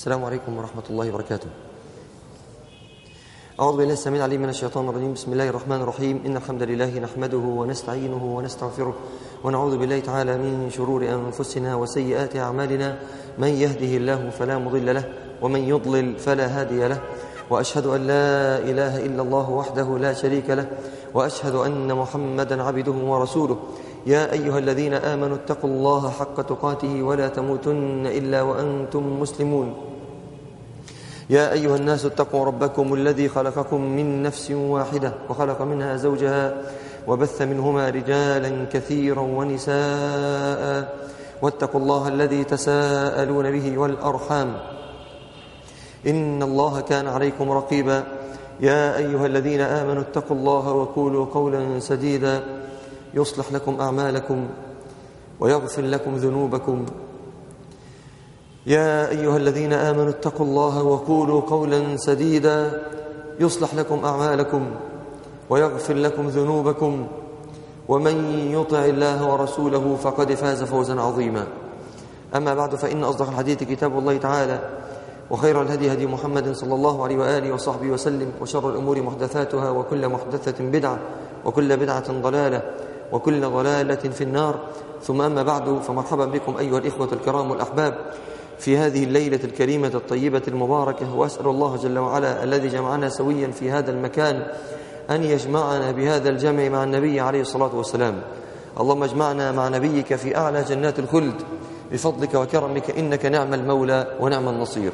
السلام عليكم ورحمة الله وبركاته أعوذ بالله السميع العليم من الشيطان الرجيم بسم الله الرحمن الرحيم إن الحمد لله نحمده ونستعينه ونستغفره ونعوذ بالله تعالى من شرور أنفسنا وسيئات أعمالنا من يهده الله فلا مضل له ومن يضلل فلا هادي له وأشهد أن لا إله إلا الله وحده لا شريك له وأشهد أن محمدا عبده ورسوله يا أيها الذين آمنوا اتقوا الله حق تقاته ولا تموتن إلا وأنتم مسلمون يا أيها الناس اتقوا ربكم الذي خلقكم من نفس واحدة وخلق منها زوجها وبث منهما رجالا كثيرا ونساء واتقوا الله الذي تساءلون به والأرحام إن الله كان عليكم رقيبا يا أيها الذين آمنوا اتقوا الله وقولوا قولا سديدا يصلح لكم أعمالكم ويغفر لكم ذنوبكم يا أيها الذين آمنوا اتقوا الله وقولوا قولا سديدا يصلح لكم أعمالكم ويغفر لكم ذنوبكم ومن يطع الله ورسوله فقد فاز فوزا عظيما أما بعد فإن أصدق الحديث كتاب الله تعالى وخير الهدي هدي محمد صلى الله عليه وآله وصحبه وسلم وشر الأمور محدثاتها وكل محدثة بدعة وكل بدعة ضلالة وكل ضلالة في النار ثم أما بعد فمرحبا بكم أيها الإخوة الكرام والأحباب في هذه الليلة الكريمة الطيبة المباركة وأسأل الله جل وعلا الذي جمعنا سويا في هذا المكان أن يجمعنا بهذا الجمع مع النبي عليه الصلاة والسلام اللهم اجمعنا مع نبيك في أعلى جنات الخلد بفضلك وكرمك إنك نعم المولى ونعم النصير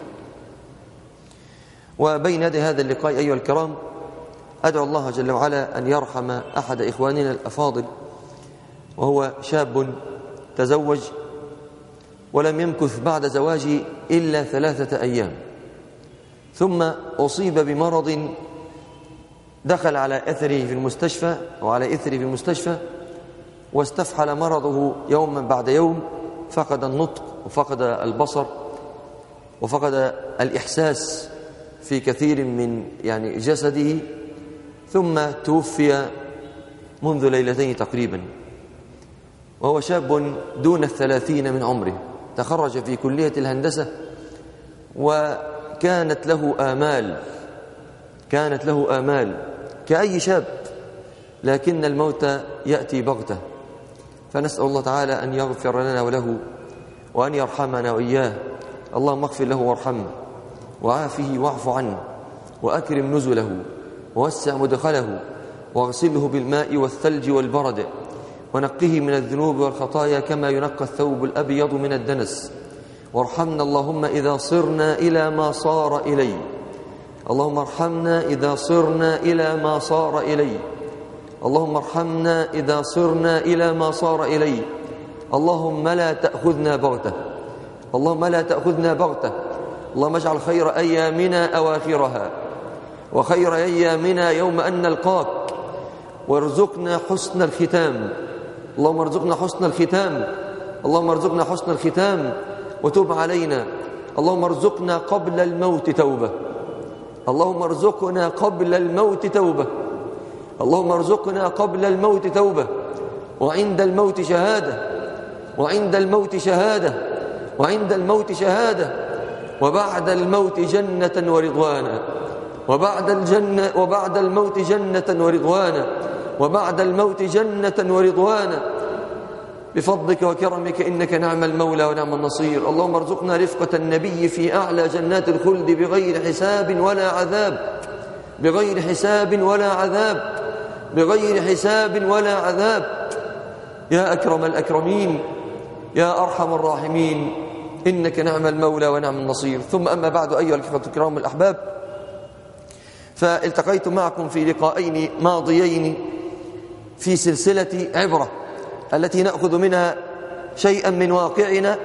وبين يدي هذا اللقاء أيها الكرام أدعو الله جل وعلا أن يرحم أحد إخواننا الأفاضل وهو شاب تزوج ولم يمكث بعد زواجه إلا ثلاثة أيام ثم أصيب بمرض دخل على أثره في المستشفى وعلى إثره في المستشفى واستفحل مرضه يوما بعد يوم فقد النطق وفقد البصر وفقد الإحساس في كثير من يعني جسده ثم توفي منذ ليلتين تقريبا وهو شاب دون الثلاثين من عمره تخرج في كلية الهندسة وكانت له آمال كانت له آمال كأي شاب لكن الموت يأتي بغتة فنسأل الله تعالى أن يغفر لنا وله وأن يرحمنا وإياه اللهم اغفر له وارحمه وعافه واعف عنه وأكرم نزله ووسع مدخله واغسله بالماء والثلج والبرد ونقه من الذنوب والخطايا كما ينقى الثوب الأبيض من الدنس وارحمنا اللهم إذا صرنا إلى ما صار إليه اللهم ارحمنا إذا صرنا إلى ما صار إليه اللهم ارحمنا إذا صرنا إلى ما صار إليه اللهم لا تأخذنا بغتة اللهم لا تأخذنا بغتة اللهم اجعل خير أيامنا أواخرها وخير أيامنا يوم أن نلقاك وارزقنا حسن الختام اللهم ارزقنا حسن الختام اللهم ارزقنا حسن الختام وتب علينا اللهم ارزقنا قبل الموت توبة اللهم ارزقنا قبل الموت توبة اللهم ارزقنا قبل الموت توبة وعند الموت شهادة وعند الموت شهادة وعند الموت شهادة وبعد الموت جنة ورضوانا وبعد الجنة وبعد الموت جنة ورضوانا وبعد الموت جنة ورضوانا بفضلك وكرمك إنك نعم المولى ونعم النصير اللهم ارزقنا رفقة النبي في أعلى جنات الخلد بغير حساب ولا عذاب بغير حساب ولا عذاب بغير حساب ولا عذاب يا أكرم الأكرمين يا أرحم الراحمين إنك نعم المولى ونعم النصير ثم أما بعد أيها الأخوة الكرام الأحباب فالتقيت معكم في لقاءين ماضيين في سلسلة عبرة التي نأخذ منها شيئا من واقعنا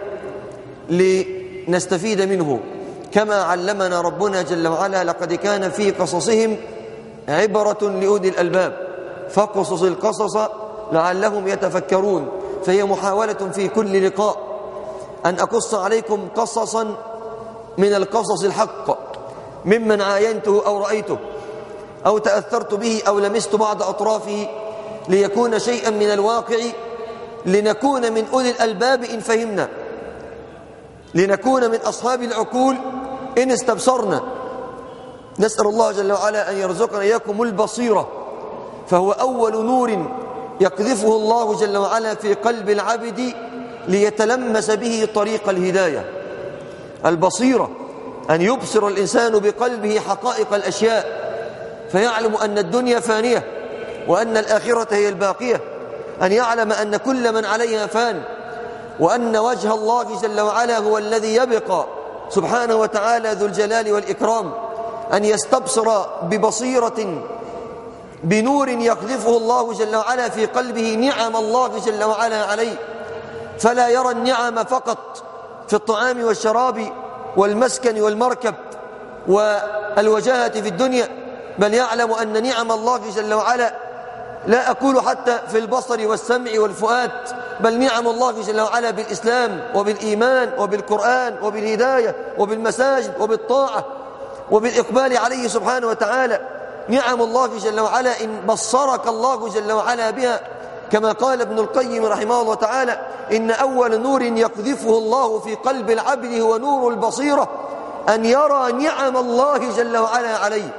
لنستفيد منه كما علمنا ربنا جل وعلا لقد كان في قصصهم عبرة لأولي الألباب فاقصص القصص لعلهم يتفكرون فهي محاولة في كل لقاء أن أقص عليكم قصصا من القصص الحق ممن عاينته أو رأيته أو تأثرت به أو لمست بعض أطرافه ليكون شيئا من الواقع لنكون من أولي الألباب إن فهمنا لنكون من أصحاب العقول إن استبصرنا نسأل الله جل وعلا أن يرزقنا إياكم البصيرة فهو أول نور يقذفه الله جل وعلا في قلب العبد ليتلمس به طريق الهداية البصيرة أن يبصر الإنسان بقلبه حقائق الأشياء فيعلم أن الدنيا فانية وأن الآخرة هي الباقية أن يعلم أن كل من عليها فان وأن وجه الله جل وعلا هو الذي يبقى سبحانه وتعالى ذو الجلال والإكرام أن يستبصر ببصيرة بنور يقذفه الله جل وعلا في قلبه نعم الله جل وعلا عليه فلا يرى النعم فقط في الطعام والشراب والمسكن والمركب والوجاهة في الدنيا بل يعلم أن نعم الله جل وعلا لا أقول حتى في البصر والسمع والفؤاد بل نعم الله جل وعلا بالإسلام وبالإيمان وبالقرآن وبالهداية وبالمساجد وبالطاعة وبالإقبال عليه سبحانه وتعالى نعم الله جل وعلا إن بصرك الله جل وعلا بها كما قال ابن القيم رحمه الله تعالى إن أول نور يقذفه الله في قلب العبد هو نور البصيرة أن يرى نعم الله جل وعلا عليه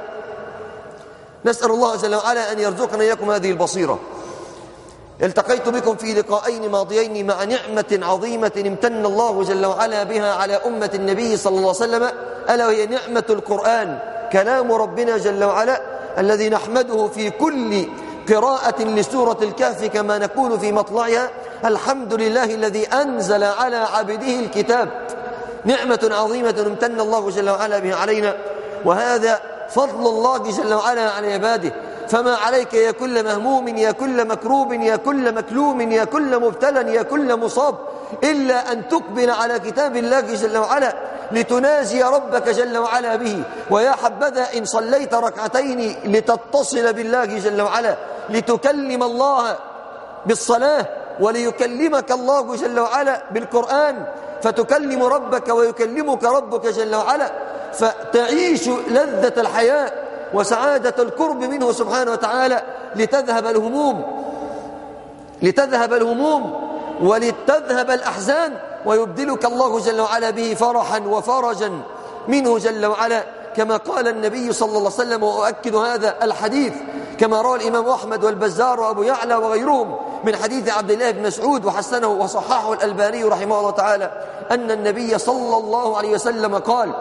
نسأل الله جل وعلا أن يرزقنا إياكم هذه البصيرة التقيت بكم في لقاءين ماضيين مع نعمة عظيمة امتن الله جل وعلا بها على أمة النبي صلى الله عليه وسلم ألا وهي نعمة القرآن كلام ربنا جل وعلا الذي نحمده في كل قراءة لسورة الكهف كما نكون في مطلعها الحمد لله الذي أنزل على عبده الكتاب نعمة عظيمة امتن الله جل وعلا بها علينا وهذا فضل الله جل وعلا على عباده فما عليك يا كل مهموم يا كل مكروب يا كل مكلوم يا كل مبتلى يا كل مصاب إلا أن تقبل على كتاب الله جل وعلا لتناجي ربك جل وعلا به ويا حبذا إن صليت ركعتين لتتصل بالله جل وعلا لتكلم الله بالصلاة وليكلمك الله جل وعلا بالقرآن فتكلم ربك ويكلمك ربك جل وعلا فتعيش لذة الحياة وسعادة القرب منه سبحانه وتعالى لتذهب الهموم لتذهب الهموم ولتذهب الأحزان ويبدلك الله جل وعلا به فرحا وفرجا منه جل وعلا كما قال النبي صلى الله عليه وسلم وأؤكد هذا الحديث كما روى الإمام أحمد والبزار وأبو يعلى وغيرهم من حديث عبد الله بن مسعود وحسنه وصححه الألباني رحمه الله تعالى أن النبي صلى الله عليه وسلم قال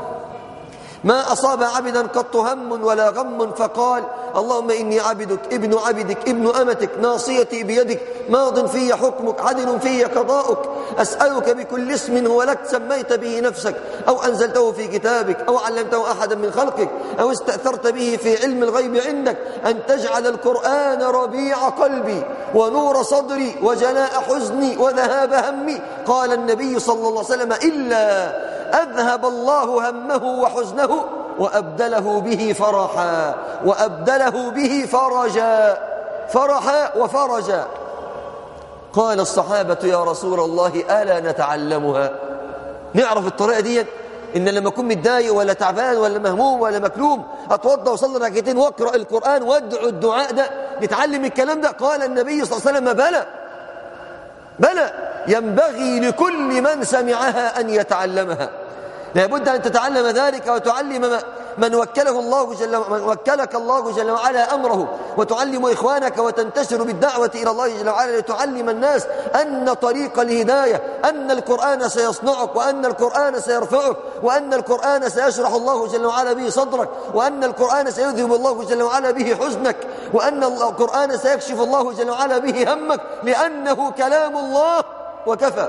ما أصاب عبدا قط هم ولا غم فقال اللهم إني عبدك ابن عبدك ابن أمتك ناصيتي بيدك ماض في حكمك عدل في قضاؤك أسألك بكل اسم هو لك سميت به نفسك أو أنزلته في كتابك أو علمته أحدا من خلقك أو استأثرت به في علم الغيب عندك أن تجعل القرآن ربيع قلبي ونور صدري وجلاء حزني وذهاب همي قال النبي صلى الله عليه وسلم إلا أذهب الله همه وحزنه وأبدله به فرحا وأبدله به فرجا فرحا وفرجا قال الصحابة يا رسول الله ألا نتعلمها نعرف الطريقة دي إن لما أكون متضايق ولا تعبان ولا مهموم ولا مكلوم أتوضى وصلي ركعتين واقرأ القرآن وادعو الدعاء ده نتعلم الكلام ده قال النبي صلى الله عليه وسلم بلى بلى ينبغي لكل من سمعها أن يتعلمها لابد أن تتعلم ذلك وتعلم من وكله الله جل من وكلك الله جل وعلا أمره وتعلم إخوانك وتنتشر بالدعوة إلى الله جل وعلا لتعلم الناس أن طريق الهداية أن القرآن سيصنعك وأن القرآن سيرفعك وأن القرآن سيشرح الله جل وعلا به صدرك وأن القرآن سيذهب الله جل وعلا به حزنك وأن القرآن سيكشف الله جل وعلا به همك لأنه كلام الله وكفى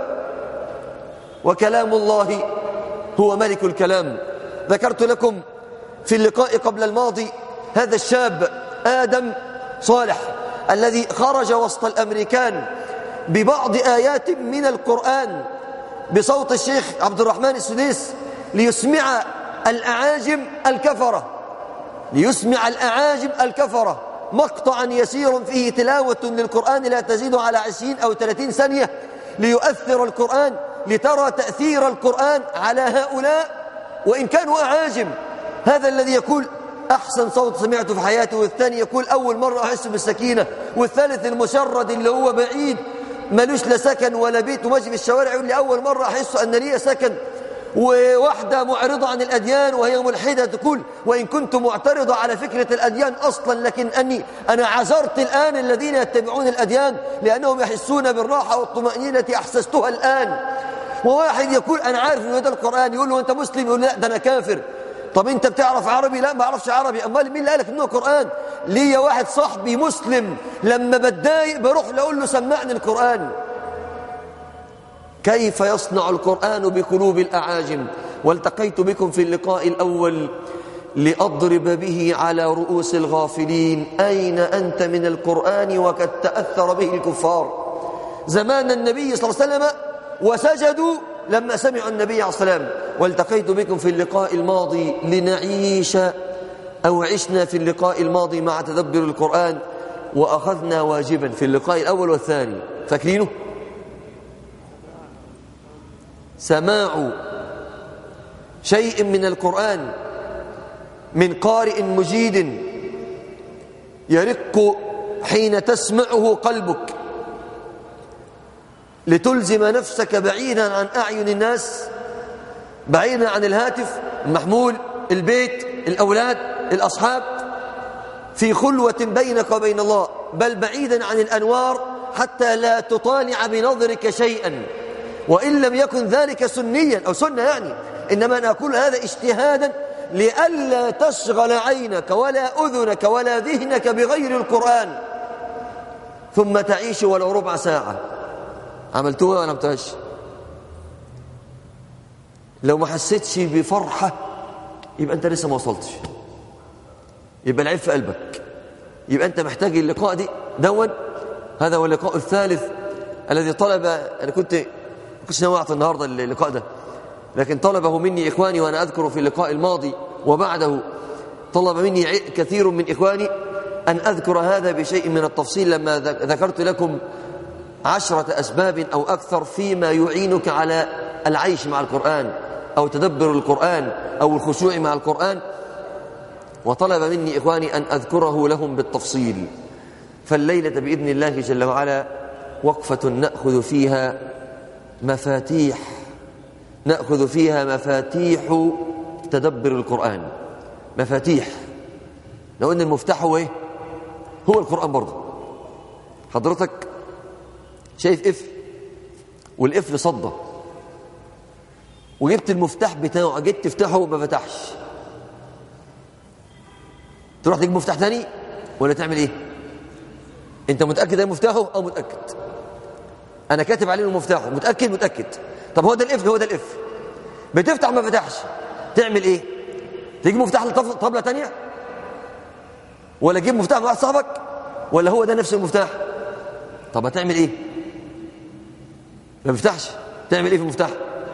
وكلام الله هو ملك الكلام ذكرت لكم في اللقاء قبل الماضي هذا الشاب آدم صالح الذي خرج وسط الأمريكان ببعض آيات من القرآن بصوت الشيخ عبد الرحمن السديس ليسمع الأعاجم الكفرة ليسمع الأعاجم الكفرة مقطعا يسير فيه تلاوة للقرآن لا تزيد على عشرين أو ثلاثين ثانية ليؤثر القرآن لترى تأثير القرآن على هؤلاء وإن كانوا أعاجم هذا الذي يقول أحسن صوت سمعته في حياتي والثاني يقول أول مرة أحس بالسكينة والثالث المشرد اللي هو بعيد ملوش لا سكن ولا بيت وماشي في الشوارع يقول لي أول مرة أحس أن لي سكن وواحدة معرضة عن الأديان وهي ملحدة تقول وإن كنت معترضة على فكرة الأديان أصلا لكن أني أنا عذرت الآن الذين يتبعون الأديان لأنهم يحسون بالراحة والطمأنينة أحسستها الآن وواحد يقول أنا عارف أن هذا القرآن يقول له أنت مسلم يقول لا ده أنا كافر طب أنت بتعرف عربي لا ما أعرفش عربي أمال مين اللي قالك إنه قرآن ليا واحد صاحبي مسلم لما بتضايق بروح لأقول له سمعني القرآن كيف يصنع القرآن بقلوب الأعاجم والتقيت بكم في اللقاء الأول لأضرب به على رؤوس الغافلين أين أنت من القرآن وقد تأثر به الكفار زمان النبي صلى الله عليه وسلم وسجدوا لما سمعوا النبي عليه الصلاة والسلام والتقيت بكم في اللقاء الماضي لنعيش أو عشنا في اللقاء الماضي مع تدبر القرآن وأخذنا واجبا في اللقاء الأول والثاني فاكرينه؟ سماع شيء من القرآن من قارئ مجيد يرق حين تسمعه قلبك لتلزم نفسك بعيدا عن أعين الناس بعيدا عن الهاتف المحمول البيت الأولاد الأصحاب في خلوة بينك وبين الله بل بعيدا عن الأنوار حتى لا تطالع بنظرك شيئا وإن لم يكن ذلك سنيا أو سنة يعني إنما أنا أقول هذا اجتهادا لئلا تشغل عينك ولا أذنك ولا ذهنك بغير القرآن ثم تعيش ولو ربع ساعة عملتوها ولا عملتوهاش لو ما حسيتش بفرحة يبقى أنت لسه ما وصلتش يبقى العيب في قلبك يبقى أنت محتاج اللقاء دي دون هذا هو اللقاء الثالث الذي طلب أنا كنت كنتش نوعت النهاردة اللقاء ده لكن طلبه مني إخواني وأنا أذكر في اللقاء الماضي وبعده طلب مني كثير من إخواني أن أذكر هذا بشيء من التفصيل لما ذكرت لكم عشرة أسباب أو أكثر فيما يعينك على العيش مع القرآن أو تدبر القرآن أو الخشوع مع القرآن وطلب مني إخواني أن أذكره لهم بالتفصيل فالليلة بإذن الله جل وعلا وقفة نأخذ فيها مفاتيح نأخذ فيها مفاتيح تدبر القرآن مفاتيح لو أن المفتاح هو إيه هو القرآن برضه حضرتك شايف إف والإف صدى وجبت المفتاح بتاعه جيت تفتحه وما فتحش تروح تجيب مفتاح تاني ولا تعمل ايه انت متاكد ده مفتاحه او متاكد انا كاتب عليه انه مفتاحه متاكد متاكد طب هو ده الاف هو ده الاف بتفتح ما فتحش تعمل ايه تجيب مفتاح لطبله تانية ولا تجيب مفتاح من واحد صاحبك ولا هو ده نفس المفتاح طب هتعمل ايه ما بيفتحش تعمل ايه في المفتاح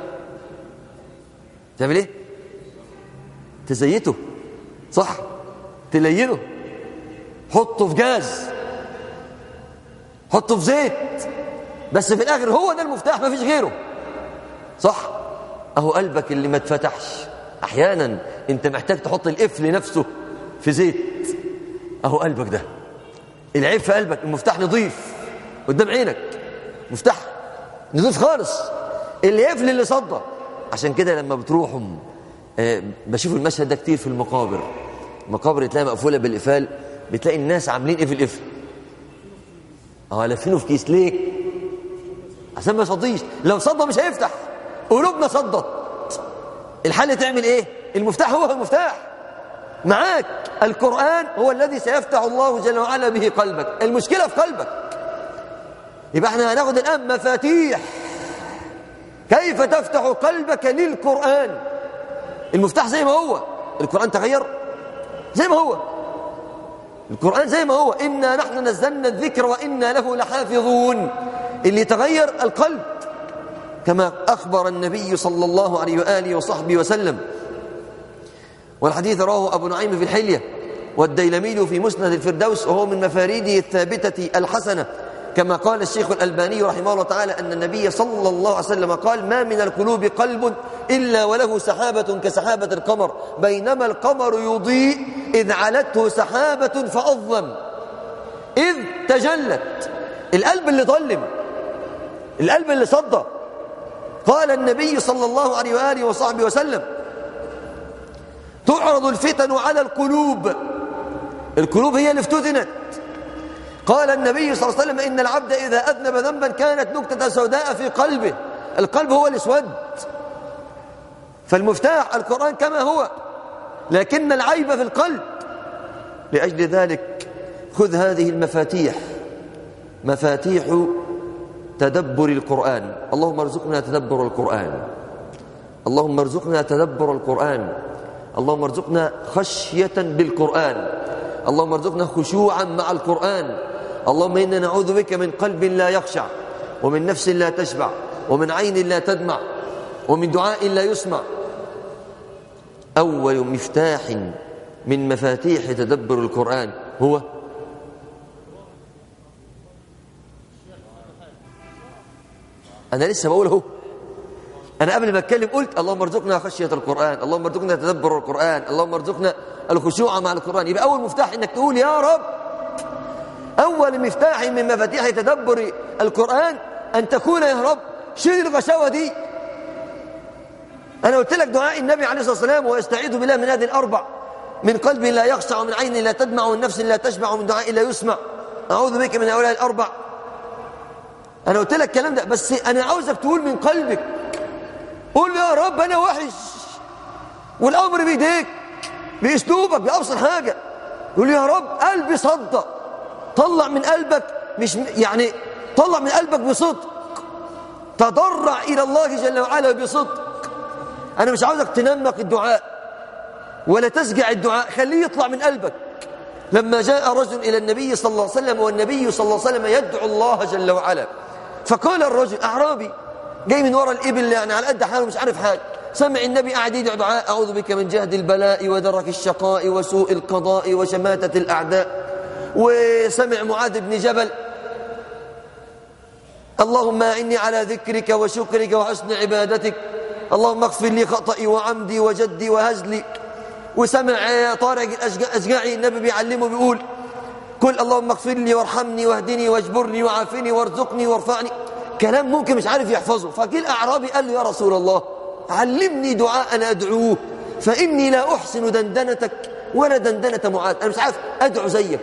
تعمل ايه تزيته صح تلينه حطه في جاز حطه في زيت بس في الاخر هو ده المفتاح ما فيش غيره صح اهو قلبك اللي ما اتفتحش احيانا انت محتاج تحط القفل نفسه في زيت اهو قلبك ده العيب في قلبك المفتاح نظيف قدام عينك مفتاح نظيف خالص اللي يقفل اللي صدى عشان كده لما بتروحوا آه بشوف المشهد ده كتير في المقابر مقابر تلاقي مقفوله بالقفال بتلاقي الناس عاملين ايه في القفل اه لافينه في كيس ليه عشان ما يصديش لو صدى مش هيفتح قلوبنا صدت الحل تعمل ايه المفتاح هو المفتاح معاك القرآن هو الذي سيفتح الله جل وعلا به قلبك المشكلة في قلبك يبقى احنا هناخد الآن مفاتيح كيف تفتح قلبك للقرآن المفتاح زي ما هو القرآن تغير زي ما هو القرآن زي ما هو إنا نحن نزلنا الذكر وإنا له لحافظون اللي تغير القلب كما أخبر النبي صلى الله عليه وآله وصحبه وسلم والحديث رواه أبو نعيم في الحلية والديلمي في مسند الفردوس وهو من مفاريده الثابتة الحسنة كما قال الشيخ الألباني رحمه الله تعالى أن النبي صلى الله عليه وسلم قال ما من القلوب قلب إلا وله سحابة كسحابة القمر بينما القمر يضيء إذ علته سحابة فأظلم إذ تجلت القلب اللي ظلم القلب اللي صدى قال النبي صلى الله عليه وآله وصحبه وسلم تعرض الفتن على القلوب القلوب هي اللي افتتنت قال النبي صلى الله عليه وسلم إن العبد إذا أذنب ذنبا كانت نكتة سوداء في قلبه القلب هو الاسود فالمفتاح القرآن كما هو لكن العيب في القلب لأجل ذلك خذ هذه المفاتيح مفاتيح تدبر القرآن اللهم ارزقنا تدبر القرآن اللهم ارزقنا تدبر القرآن اللهم ارزقنا خشية بالقرآن اللهم ارزقنا خشوعا مع القرآن اللهم إنا نعوذ بك من قلب لا يخشع ومن نفس لا تشبع ومن عين لا تدمع ومن دعاء لا يسمع أول مفتاح من مفاتيح تدبر القرآن هو أنا لسه بقول اهو أنا قبل ما أتكلم قلت اللهم ارزقنا خشية القرآن اللهم ارزقنا تدبر القرآن اللهم ارزقنا الخشوع مع القرآن يبقى أول مفتاح إنك تقول يا رب أول مفتاح من مفاتيح تدبر القرآن أن تكون يا رب شيل الغشاوة دي أنا قلت لك دعاء النبي عليه الصلاة والسلام ويستعيذ بالله من هذه الأربع من قلب لا يخشع ومن عين لا تدمع ومن نفس لا تشبع ومن دعاء لا يسمع أعوذ بك من هؤلاء الأربع أنا قلت لك الكلام ده بس أنا عاوزك تقول من قلبك قول يا رب أنا وحش والأمر بيديك بأسلوبك بأبسط حاجة قول يا رب قلبي صدق طلع من قلبك مش يعني طلع من قلبك بصدق تضرع إلى الله جل وعلا بصدق أنا مش عاوزك تنمق الدعاء ولا تسجع الدعاء خليه يطلع من قلبك لما جاء رجل إلى النبي صلى الله عليه وسلم والنبي صلى الله عليه وسلم يدعو الله جل وعلا فقال الرجل أعرابي جاي من وراء الإبل يعني على قد حاله مش عارف حاجة سمع النبي قاعد يدعو دعاء أعوذ بك من جهد البلاء ودرك الشقاء وسوء القضاء وشماتة الأعداء وسمع معاذ بن جبل اللهم إني على ذكرك وشكرك وحسن عبادتك اللهم اغفر لي خطئي وعمدي وجدي وهزلي وسمع طارق الأشقعي النبي بيعلمه بيقول كل اللهم اغفر لي وارحمني واهدني واجبرني وعافني وارزقني وارفعني كلام ممكن مش عارف يحفظه فجي الأعرابي قال له يا رسول الله علمني دعاء أنا أدعوه فإني لا أحسن دندنتك ولا دندنة معاذ أنا مش عارف أدعو زيك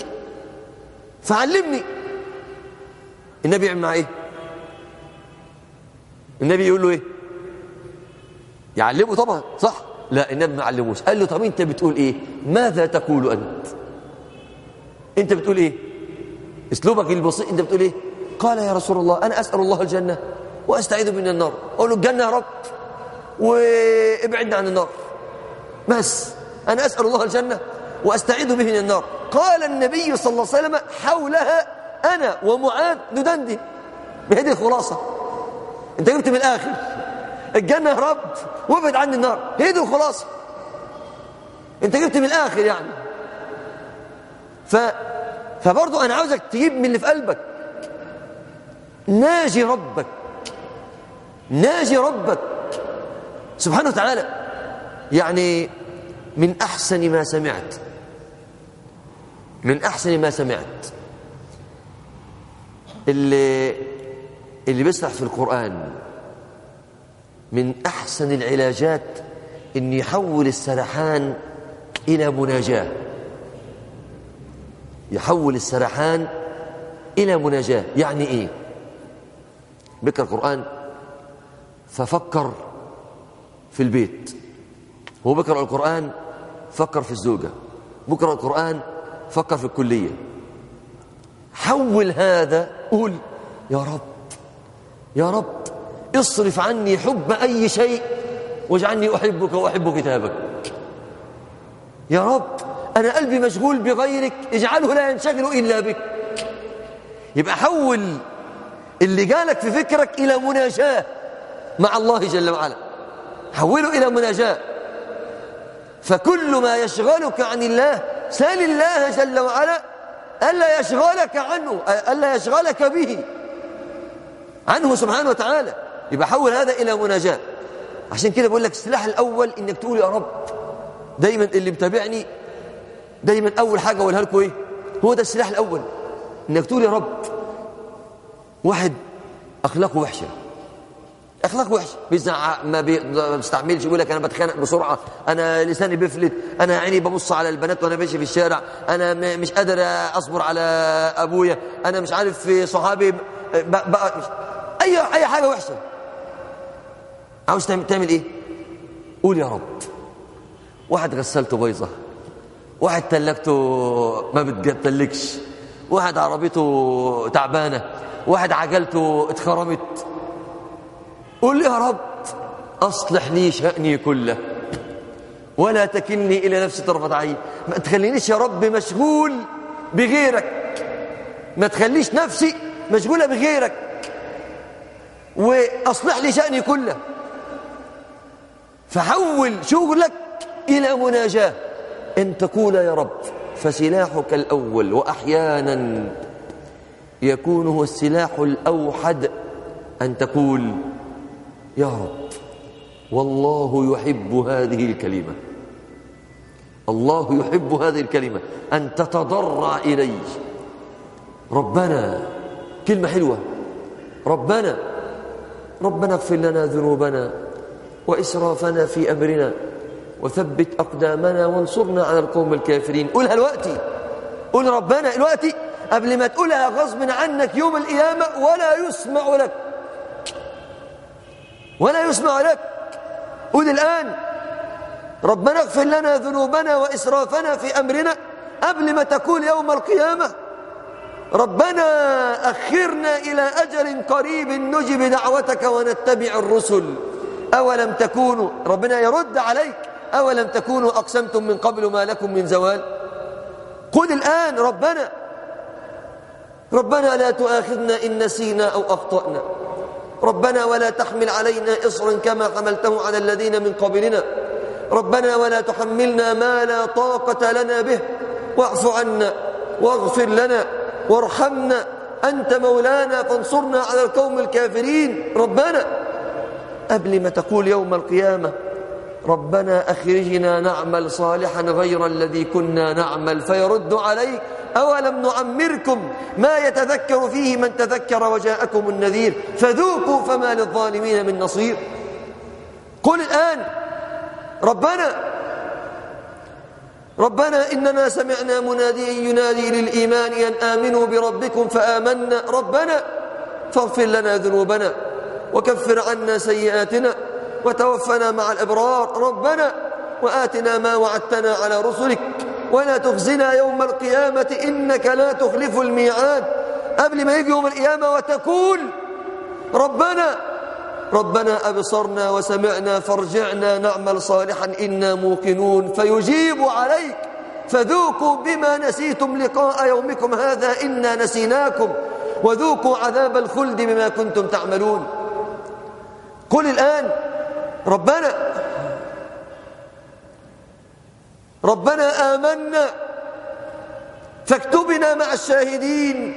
فعلمني النبي يعمل معاه إيه النبي يقول له إيه يعلمه طبعا صح لا النبي ما علموش قال له طب انت بتقول ايه ماذا تقول انت انت بتقول ايه اسلوبك البسيط انت بتقول ايه قال يا رسول الله انا اسال الله الجنه واستعيذ من النار اقول له الجنه يا رب وابعدنا عن النار بس انا اسال الله الجنه واستعيذ به من النار قال النبي صلى الله عليه وسلم حولها انا ومعاذ ندندن بهذه الخلاصه انت جبت من الاخر الجنة يا رب وابعد عني النار هي دي الخلاصة انت جبت من الاخر يعني ف فبرضه انا عاوزك تجيب من اللي في قلبك ناجي ربك ناجي ربك سبحانه وتعالى يعني من احسن ما سمعت من احسن ما سمعت اللي اللي بيسرح في القرآن من أحسن العلاجات أن يحول السرحان إلى مناجاة يحول السرحان إلى مناجاة يعني إيه بكر القرآن ففكر في البيت هو بكر القرآن فكر في الزوجة بكر القرآن فكر في الكلية حول هذا قول يا رب يا رب اصرف عني حب أي شيء واجعلني أحبك وأحب كتابك يا رب أنا قلبي مشغول بغيرك اجعله لا ينشغل إلا بك يبقى حول اللي جالك في فكرك إلى مناجاة مع الله جل وعلا حوله إلى مناجاة فكل ما يشغلك عن الله سال الله جل وعلا ألا يشغلك عنه ألا يشغلك به عنه سبحانه وتعالى يبقى حول هذا إلى مناجاة عشان كده بقول لك السلاح الأول إنك تقول يا رب دايما اللي متابعني دايما أول حاجة أقولها لكم إيه هو ده السلاح الأول إنك تقول يا رب واحد أخلاقه وحشة اخلاق وحش بيزعق ما بيستعملش يقول لك انا بتخانق بسرعه انا لساني بيفلت انا عيني ببص على البنات وانا ماشي في الشارع انا مش قادر اصبر على ابويا انا مش عارف في صحابي بقى اي اي حاجه وحشه عاوز تعمل ايه قول يا رب واحد غسلته بيضه واحد تلكته ما بتتلكش واحد عربيته تعبانه واحد عجلته اتخرمت قل يا رب أصلح لي شأني كله ولا تكلني إلى نفسي طرفة عين ما تخلينيش يا رب مشغول بغيرك ما تخليش نفسي مشغولة بغيرك وأصلح لي شأني كله فحول شغلك إلى مناجاة إن تقول يا رب فسلاحك الأول وأحيانا يكون هو السلاح الأوحد أن تقول يا رب والله يحب هذه الكلمة الله يحب هذه الكلمة أن تتضرع إليه ربنا كلمة حلوة ربنا ربنا اغفر لنا ذنوبنا وإسرافنا في أمرنا وثبت أقدامنا وانصرنا على القوم الكافرين قولها الوقتي قول ربنا الوقتي قبل ما تقولها غصب عنك يوم القيامة ولا يسمع لك ولا يسمع لك قل الآن ربنا اغفر لنا ذنوبنا وإسرافنا في أمرنا قبل ما تكون يوم القيامة ربنا أخرنا إلى أجل قريب نجب دعوتك ونتبع الرسل أولم تكونوا ربنا يرد عليك أولم تكونوا أقسمتم من قبل ما لكم من زوال قل الآن ربنا ربنا لا تؤاخذنا إن نسينا أو أخطأنا ربنا ولا تحمل علينا إصرا كما حملته على الذين من قبلنا ربنا ولا تحملنا ما لا طاقة لنا به واعف عنا واغفر لنا وارحمنا أنت مولانا فانصرنا على القوم الكافرين ربنا قبل ما تقول يوم القيامة ربنا أخرجنا نعمل صالحا غير الذي كنا نعمل فيرد عليك أولم نعمركم ما يتذكر فيه من تذكر وجاءكم النذير فذوقوا فما للظالمين من نصير قل الآن ربنا ربنا إننا سمعنا مناديا ينادي للإيمان أن آمنوا بربكم فآمنا ربنا فاغفر لنا ذنوبنا وكفر عنا سيئاتنا وتوفنا مع الأبرار ربنا وآتنا ما وعدتنا على رسلك ولا تخزنا يوم القيامة إنك لا تخلف الميعاد قبل ما يجي يوم القيامة وتقول ربنا ربنا أبصرنا وسمعنا فارجعنا نعمل صالحا إنا موقنون فيجيب عليك فذوقوا بما نسيتم لقاء يومكم هذا إنا نسيناكم وذوقوا عذاب الخلد بما كنتم تعملون قل الآن ربنا ربنا آمنا فاكتبنا مع الشاهدين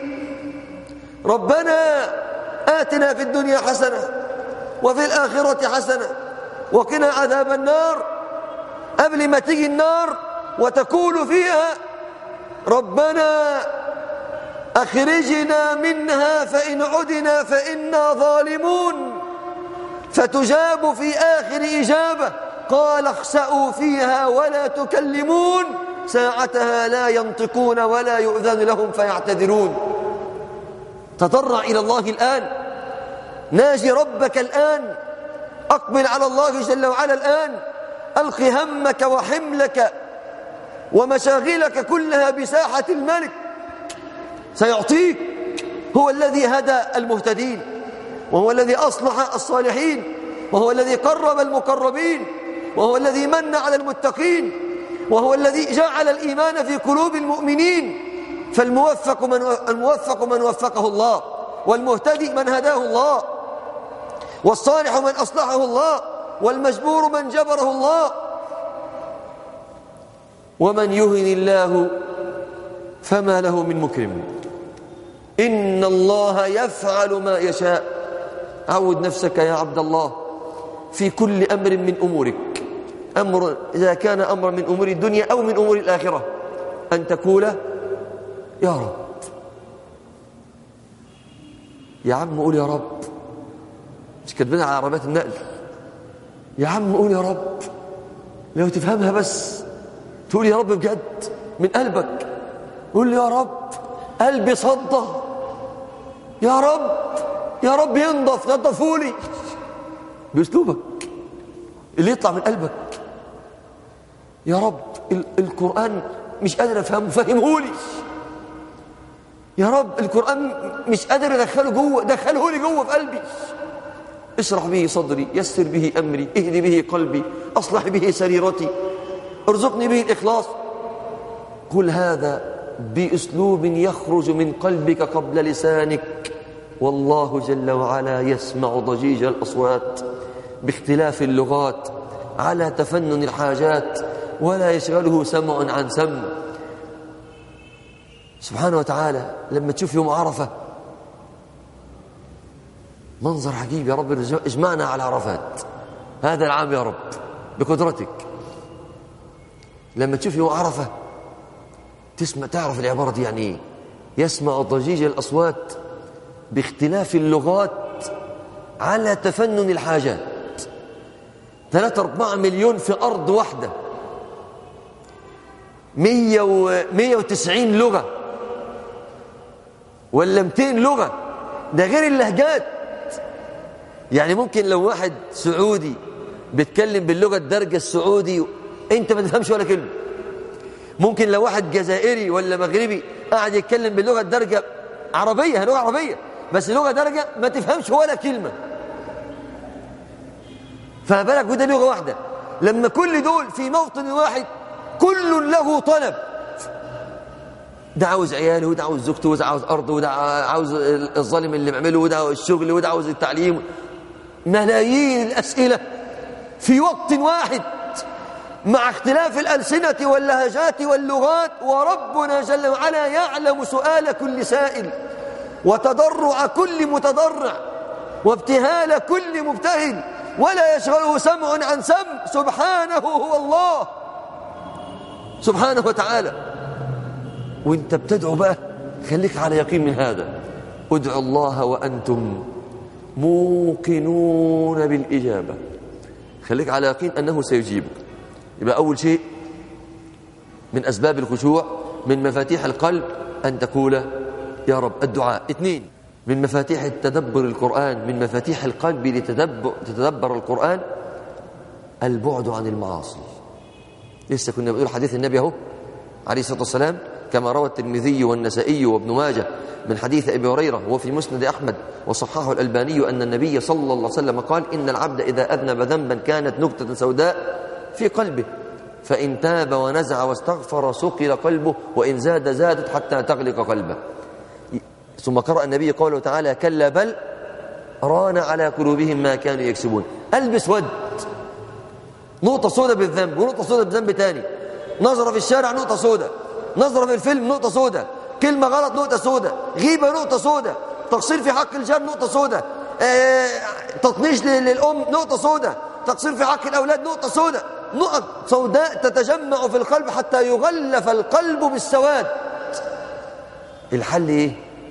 ربنا آتنا في الدنيا حسنة وفي الآخرة حسنة وقنا عذاب النار قبل ما تيجي النار وتكون فيها ربنا أخرجنا منها فإن عدنا فإنا ظالمون فتجاب في آخر إجابة قال اخسأوا فيها ولا تكلمون ساعتها لا ينطقون ولا يؤذن لهم فيعتذرون تضرع إلى الله الآن ناجي ربك الآن أقبل على الله جل وعلا الآن ألق همك وحملك ومشاغلك كلها بساحة الملك سيعطيك هو الذي هدى المهتدين وهو الذي أصلح الصالحين وهو الذي قرب المقربين وهو الذي من على المتقين وهو الذي جعل الإيمان في قلوب المؤمنين فالموفق من الموفق من وفقه الله والمهتدي من هداه الله والصالح من أصلحه الله والمجبور من جبره الله ومن يهن الله فما له من مكرم إن الله يفعل ما يشاء عود نفسك يا عبد الله في كل أمر من أمورك أمر إذا كان أمر من أمور الدنيا أو من أمور الآخرة أن تقول يا رب يا عم قول يا رب مش كاتبينها على عربيات النقل يا عم قول يا رب لو تفهمها بس تقول يا رب بجد من قلبك قول يا رب قلبي صدى يا رب يا رب ينضف نضفولي باسلوبك اللي يطلع من قلبك يا رب ال القرآن مش قادر افهمه فهمهولي يا رب القرآن مش قادر ادخله جوه دخله لي جوه في قلبي اشرح به صدري يسر به امري اهدي به قلبي اصلح به سريرتي ارزقني به الاخلاص قل هذا باسلوب يخرج من قلبك قبل لسانك والله جل وعلا يسمع ضجيج الاصوات باختلاف اللغات على تفنن الحاجات ولا يشغله سمع عن سمع سبحانه وتعالى لما تشوف يوم عرفة منظر عجيب يا رب اجمعنا على عرفات هذا العام يا رب بقدرتك لما تشوف يوم عرفة تسمع تعرف العبارة دي يعني ايه يسمع ضجيج الأصوات باختلاف اللغات على تفنن الحاجات ثلاثة أربعة مليون في أرض واحدة مية, و... مية وتسعين لغة ولا 200 لغة ده غير اللهجات يعني ممكن لو واحد سعودي بيتكلم باللغة الدرجة السعودي انت ما تفهمش ولا كلمة ممكن لو واحد جزائري ولا مغربي قاعد يتكلم باللغة الدرجة عربية لغة عربية بس لغة درجة ما تفهمش ولا كلمة فبالك وده لغة واحدة لما كل دول في موطن واحد كل له طلب ده عاوز عياله وده عاوز زوجته وده عاوز أرضه وده عاوز الظالم اللي بيعمله وده عاوز الشغل وده عاوز التعليم ملايين الأسئلة في وقت واحد مع اختلاف الألسنة واللهجات واللغات وربنا جل وعلا يعلم سؤال كل سائل وتضرع كل متضرع وابتهال كل مبتهل ولا يشغله سمع عن سمع سبحانه هو الله سبحانه وتعالى وانت بتدعو بقى خليك على يقين من هذا ادعوا الله وأنتم موقنون بالإجابة خليك على يقين أنه سيجيبك يبقى أول شيء من أسباب الخشوع من مفاتيح القلب أن تقول يا رب الدعاء اثنين من مفاتيح التدبر القرآن من مفاتيح القلب لتدبر تتدبر القرآن البعد عن المعاصي لسه كنا بنقول حديث النبي اهو عليه الصلاة والسلام كما روى الترمذي والنسائي وابن ماجه من حديث أبي هريرة وفي مسند أحمد وصححه الألباني أن النبي صلى الله عليه وسلم قال إن العبد إذا أذنب ذنبا كانت نكتة سوداء في قلبه فإن تاب ونزع واستغفر سقل قلبه وإن زاد زادت حتى تغلق قلبه ثم قرأ النبي قوله تعالى كلا بل ران على قلوبهم ما كانوا يكسبون قلب اسود نقطة سوداء بالذنب ونقطة سوداء بذنب تاني نظرة في الشارع نقطة سوداء نظرة في الفيلم نقطة سوداء كلمة غلط نقطة سوداء غيبة نقطة سوداء تقصير في حق الجار نقطة سوداء آه، تطنيش للأم نقطة سوداء تقصير في حق الأولاد نقطة سوداء نقط سوداء تتجمع في القلب حتى يغلف القلب بالسواد الحل ايه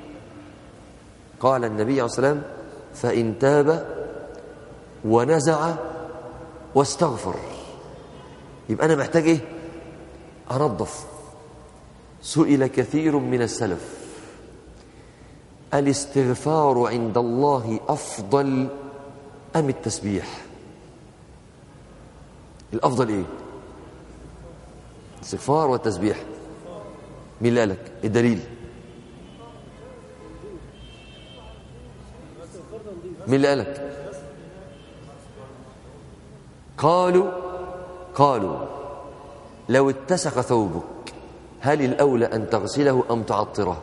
قال النبي عليه الصلاة والسلام فإن تاب ونزع واستغفر يبقى أنا محتاج إيه أنظف سئل كثير من السلف الاستغفار عند الله أفضل أم التسبيح الأفضل إيه الاستغفار والتسبيح مين اللي قالك الدليل مين اللي قالك قالوا قالوا لو اتسخ ثوبك هل الأولى أن تغسله أم تعطره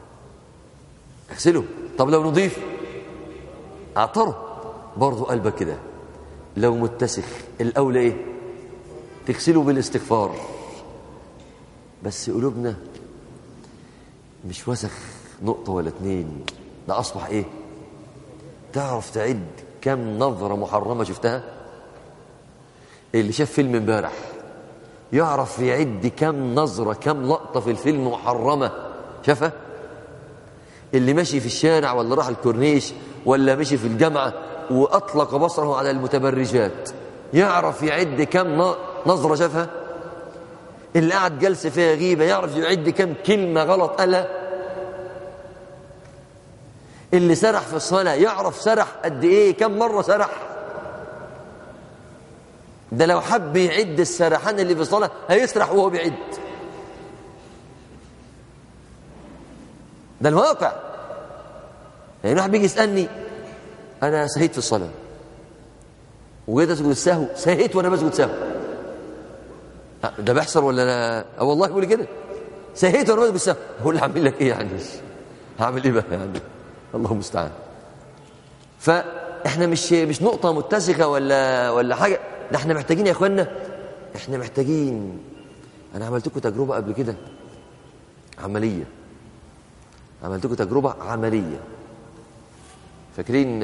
اغسله طب لو نضيف اعطره برضو قلبك كده لو متسخ الأولى ايه تغسله بالاستغفار بس قلوبنا مش وسخ نقطة ولا اتنين ده أصبح ايه تعرف تعد كم نظرة محرمة شفتها اللي شاف فيلم امبارح يعرف يعد كم نظرة كم لقطة في الفيلم محرمة شافها اللي ماشي في الشارع ولا راح الكورنيش ولا ماشي في الجامعة وأطلق بصره على المتبرجات يعرف يعد كم نظرة شافها اللي قعد جلسة فيها غيبة يعرف يعد كم كلمة غلط قالها اللي سرح في الصلاة يعرف سرح قد ايه كم مرة سرح ده لو حب يعد السرحان اللي في الصلاة هيسرح وهو بيعد ده الواقع يعني واحد بيجي يسألني أنا سهيت في الصلاة وجيت أسجد السهو سهيت وأنا بسجد سهو ده بيحصل ولا أنا أه والله بيقول كده سهيت وأنا بسجد السهو هقول هعمل لك إيه يعني هعمل إيه بقى يعني الله المستعان فإحنا مش مش نقطة متسخة ولا ولا حاجة ده إحنا محتاجين يا إخوانا إحنا محتاجين أنا عملت لكم تجربة قبل كده عملية عملت لكم تجربة عملية فاكرين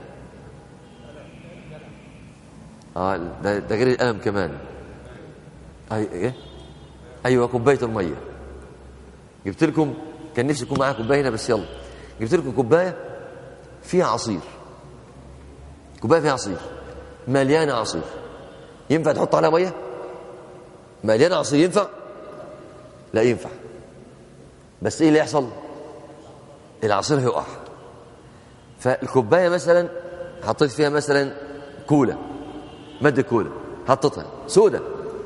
اه ده, ده غير القلم كمان أي ايه ايوه كوبايه الميه جبت لكم كان نفسي يكون معايا كوبايه هنا بس يلا جبت لكم كوبايه فيها عصير كوبايه فيها عصير مليانه عصير ينفع تحط عليها ميه مليانه عصير ينفع لا ينفع بس ايه اللي يحصل العصير هيقع فالكوبايه مثلا حطيت فيها مثلا كولا ماده كولا حطيتها سودة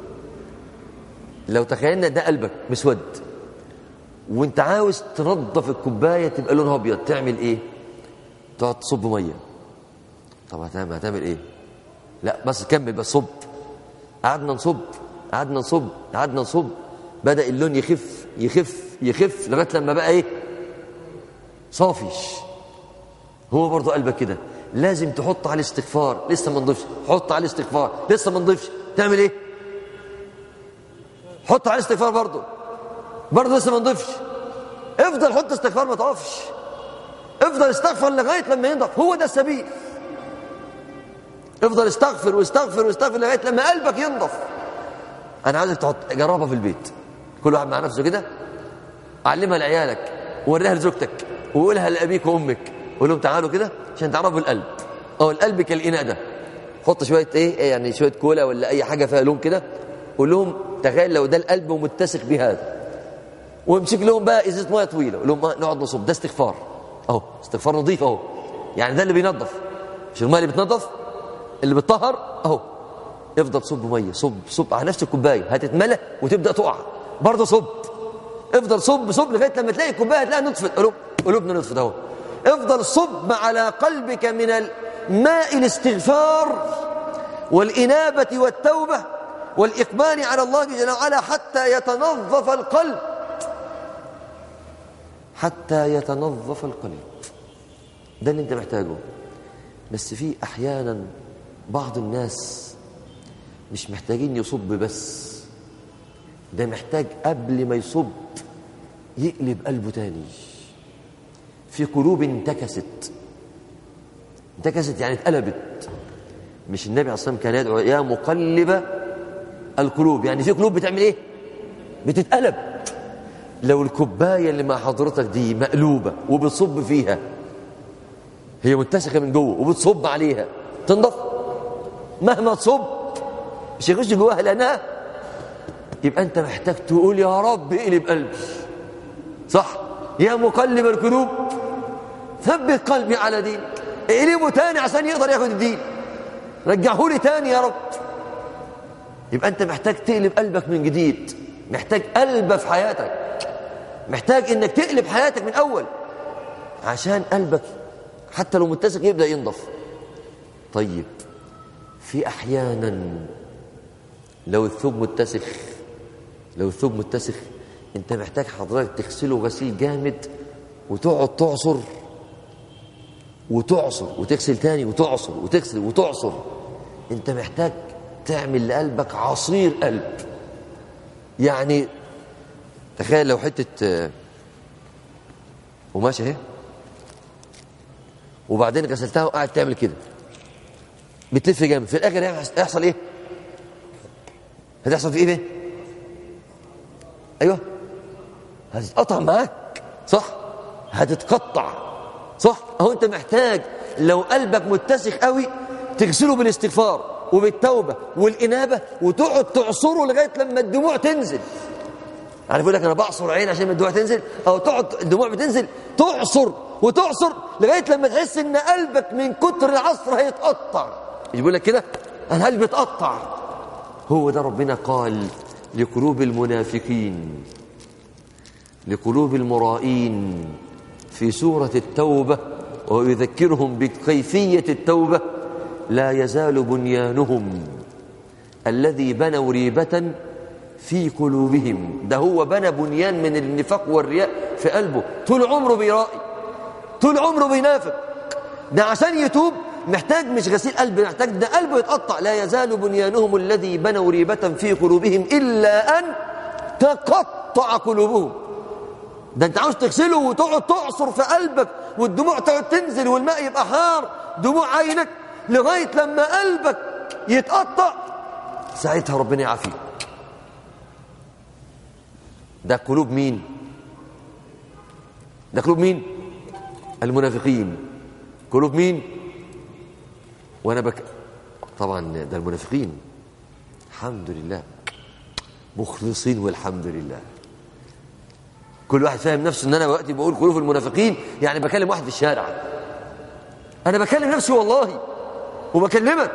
لو تخيلنا ده قلبك مسود وانت عاوز تنظف الكوبايه تبقى لونها ابيض تعمل ايه تقعد تصب ميه طب هتعمل هتعمل ايه لا بس كمل بس صب قعدنا نصب قعدنا نصب قعدنا نصب بدا اللون يخف يخف يخف لغايه لما بقى ايه صافي هو برضه قلبك كده لازم تحط عليه استغفار لسه ما نضيفش حط عليه استغفار لسه ما نضيفش تعمل ايه حط عليه استغفار برضه برضه لسه ما نضيفش افضل حط استغفار ما تقفش افضل استغفر لغايه لما ينضف هو ده السبيل افضل استغفر واستغفر واستغفر لغايه لما قلبك ينضف انا عايزك تحط جربها في البيت كل واحد مع نفسه كده علمها لعيالك ووريها لزوجتك وقولها لابيك وامك قول لهم تعالوا كده عشان تعرفوا القلب اه القلب كالاناء ده حط شويه ايه يعني شويه كولا ولا اي حاجه فيها لون كده قول لهم تخيل لو ده القلب ومتسخ بهذا وامسك لهم بقى ازازه ميه طويله قول لهم نقعد نصب ده استغفار اهو استغفار نظيف اهو يعني ده اللي بينظف مش الميه اللي بتنظف اللي بتطهر اهو افضل صب ميه صب صب على نفس الكوبايه هتتملى وتبدا تقع برضه صب افضل صب صب لغايه لما تلاقي الكوبايه تلاقيها نطفت قلوب قلوبنا نطفت اهو افضل صب على قلبك من الماء الاستغفار والإنابة والتوبة والإقبال على الله جل وعلا حتى يتنظف القلب حتى يتنظف القلب ده اللي انت محتاجه بس في احيانا بعض الناس مش محتاجين يصب بس ده محتاج قبل ما يصب يقلب قلبه تاني في قلوب انتكست انتكست يعني اتقلبت مش النبي عليه الصلاه والسلام كان يدعو يا مقلب القلوب يعني في قلوب بتعمل ايه بتتقلب لو الكوبايه اللي مع حضرتك دي مقلوبه وبتصب فيها هي متسخه من جوه وبتصب عليها تنضف مهما تصب مش هيخش جواها لانها يبقى انت محتاج تقول يا رب اقلب قلبي صح يا مقلب القلوب ثبت قلبي على دينك اقلبه تاني عشان يقدر ياخد الدين رجعه لي تاني يا رب يبقى انت محتاج تقلب قلبك من جديد محتاج قلبه في حياتك محتاج انك تقلب حياتك من اول عشان قلبك حتى لو متسخ يبدا ينضف طيب في احيانا لو الثوب متسخ لو الثوب متسخ انت محتاج حضرتك تغسله غسيل جامد وتقعد تعصر وتعصر وتغسل تاني وتعصر وتغسل وتعصر انت محتاج تعمل لقلبك عصير قلب يعني تخيل لو حته قماشه اهي وبعدين غسلتها وقاعد تعمل كده بتلف جامد في الاخر هيحصل ايه هتحصل في ايه بيه ايوه هتتقطع معاك صح هتتقطع صح اهو انت محتاج لو قلبك متسخ قوي تغسله بالاستغفار وبالتوبة والإنابة وتقعد تعصره لغاية لما الدموع تنزل عارف يقول لك أنا بعصر عين عشان الدموع تنزل أو تقعد الدموع بتنزل تعصر وتعصر لغاية لما تحس إن قلبك من كتر العصر هيتقطع يقول لك كده أنا قلبي اتقطع هو ده ربنا قال لقلوب المنافقين لقلوب المرائين في سورة التوبة ويذكرهم بكيفية التوبة لا يزال بنيانهم الذي بنوا ريبة في قلوبهم ده هو بنى بنيان من النفاق والرياء في قلبه طول عمره بيرائي طول عمره بينافق ده عشان يتوب محتاج مش غسيل قلب محتاج ده قلبه يتقطع لا يزال بنيانهم الذي بنوا ريبة في قلوبهم إلا أن تقطع قلوبهم ده انت عاوز تغسله وتقعد تعصر في قلبك والدموع تقعد تنزل والماء يبقى حار دموع عينك لغاية لما قلبك يتقطع ساعتها ربنا يعافيك ده قلوب مين ده قلوب مين المنافقين قلوب مين وانا بك طبعا ده المنافقين الحمد لله مخلصين والحمد لله كل واحد فاهم نفسه ان انا وقتي بقول قلوب المنافقين يعني بكلم واحد في الشارع انا بكلم نفسي والله وبكلمك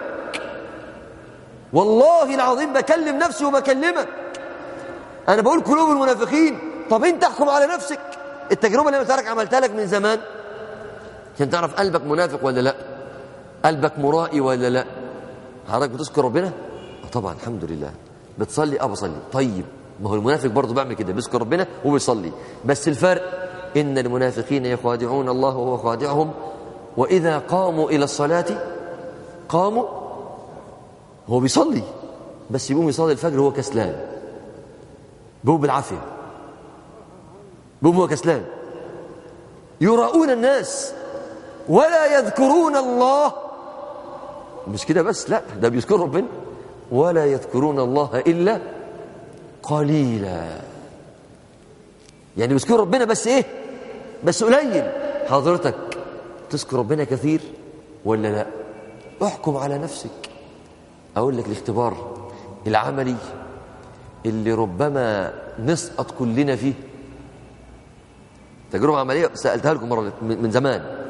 والله العظيم بكلم نفسي وبكلمك انا بقول قلوب المنافقين طب انت احكم على نفسك التجربه اللي انا عملتها لك من زمان عشان تعرف قلبك منافق ولا لا قلبك مرائي ولا لا حضرتك بتذكر ربنا اه طبعا الحمد لله بتصلي اه بصلي طيب ما هو المنافق برضه بيعمل كده بيذكر ربنا وبيصلي بس الفرق ان المنافقين يخادعون الله وهو خادعهم واذا قاموا الى الصلاه قاموا هو بيصلي بس يقوم يصلي الفجر وهو كسلان بيقوم بالعافيه بيقوم هو كسلان يراؤون الناس ولا يذكرون الله مش كده بس لا ده بيذكر ربنا ولا يذكرون الله إلا قليلا يعني بيذكر ربنا بس ايه بس قليل حضرتك تذكر ربنا كثير ولا لا احكم على نفسك اقول لك الاختبار العملي اللي ربما نسقط كلنا فيه تجربة عملية سألتها لكم مرة من زمان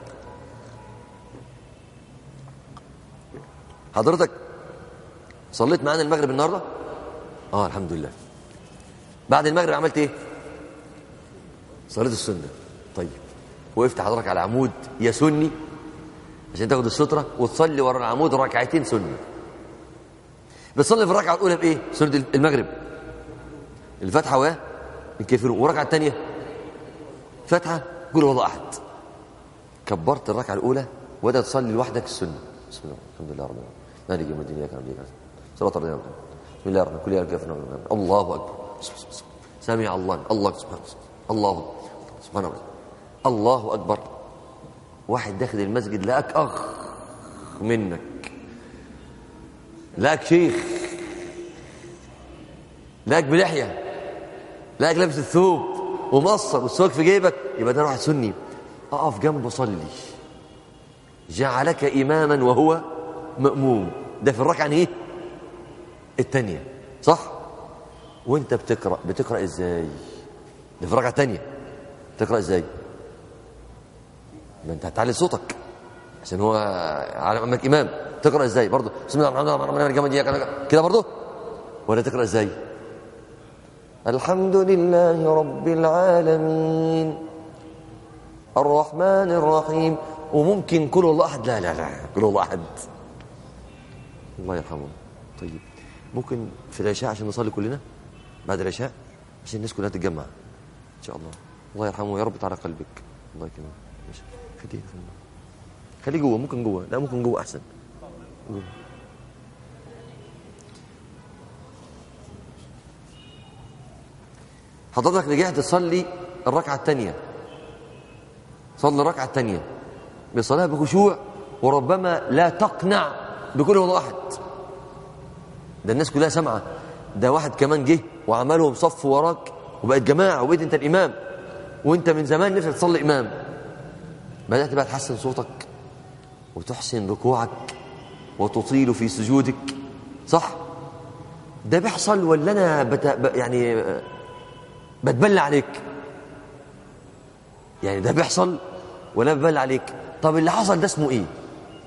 حضرتك صليت معانا المغرب النهارده اه الحمد لله بعد المغرب عملت ايه صليت السنه طيب وقفت حضرتك على عمود يا سني عشان تاخد الستره وتصلي ورا العمود ركعتين سنه بتصلي في الركعه الاولى بايه سنه المغرب الفاتحه و الكافرون والركعه الثانيه فاتحه قول والله احد كبرت الركعه الاولى وبدات تصلي لوحدك السنه بسم الله الحمد لله رب العالمين مالك يوم الدين اياك نعبد واياك صراط الله بسم الله الرحمن الرحيم كل يوم الله اكبر سمع الله الله سبحانه الله سبحانه وتعالى الله اكبر واحد داخل المسجد لقاك اخ منك لقاك شيخ لقاك بلحيه لقاك لابس الثوب ومصر والسواك في جيبك يبقى ده واحد سني اقف جنبه صلي جعلك اماما وهو مأموم ده في الركعه ايه الثانيه صح وانت بتقرا بتقرا ازاي ده في الركعه الثانيه تقرا ازاي ما انت هتعلي صوتك عشان هو على امامك امام تقرا ازاي برضه بسم الله الرحمن الرحيم الرحمن كده برضه ولا تقرا ازاي الحمد لله رب العالمين الرحمن الرحيم وممكن كل الله احد لا لا لا كل الله احد الله يرحمه طيب ممكن في العشاء عشان نصلي كلنا بعد العشاء عشان الناس كلها تتجمع ان شاء الله الله يرحمه يا رب تعالى قلبك الله يكرمك ماشي خليه خليه جوه ممكن جوه لا ممكن جوه احسن جوه. حضرتك رجعت تصلي الركعه الثانيه صلي الركعه الثانيه بصلاه بخشوع وربما لا تقنع بكل والله احد ده الناس كلها سامعه ده واحد كمان جه وعملهم صف وراك وبقت جماعه وبقيت انت الامام وانت من زمان نفسك تصلي امام بدات بقى تحسن صوتك وتحسن ركوعك وتطيل في سجودك صح ده بيحصل ولا انا بت... يعني بتبلى عليك يعني ده بيحصل ولا بتبلى عليك طب اللي حصل ده اسمه ايه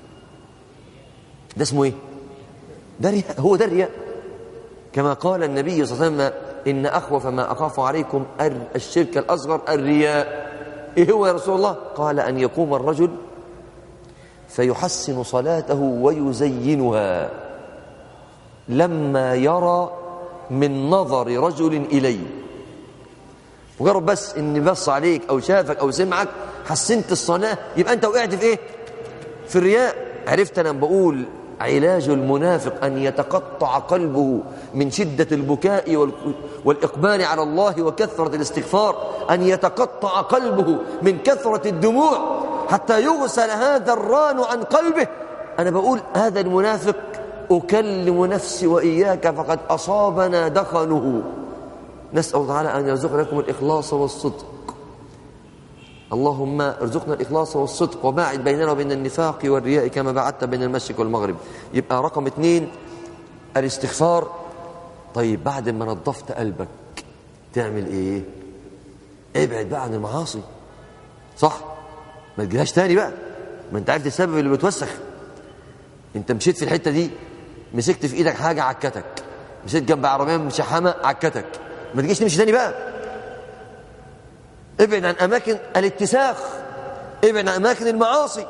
ده اسمه ايه ده رياء هو ده الرياء كما قال النبي صلى الله عليه وسلم إن أخوف ما أخاف عليكم الشرك الأصغر الرياء إيه هو يا رسول الله قال أن يقوم الرجل فيحسن صلاته ويزينها لما يرى من نظر رجل إليه مجرد بس إن بص عليك أو شافك أو سمعك حسنت الصلاة يبقى أنت وقعت في إيه في الرياء عرفت أنا بقول علاج المنافق أن يتقطع قلبه من شدة البكاء والإقبال على الله وكثرة الاستغفار أن يتقطع قلبه من كثرة الدموع حتى يغسل هذا الران عن قلبه أنا بقول هذا المنافق أكلم نفسي وإياك فقد أصابنا دخنه نسأل الله تعالى أن يرزق لكم الإخلاص والصدق اللهم ارزقنا الإخلاص والصدق وباعد بيننا وبين النفاق والرياء كما بعدت بين المشرق والمغرب يبقى رقم اثنين الاستغفار طيب بعد ما نظفت قلبك تعمل ايه ابعد بقى عن المعاصي صح ما تجيلهاش تاني بقى ما انت عرفت السبب اللي بتوسخ انت مشيت في الحته دي مسكت في ايدك حاجه عكتك مشيت جنب عربيه مشحمه عكتك ما تجيش تمشي تاني بقى ابعد عن اماكن الاتساخ ابعد عن اماكن المعاصي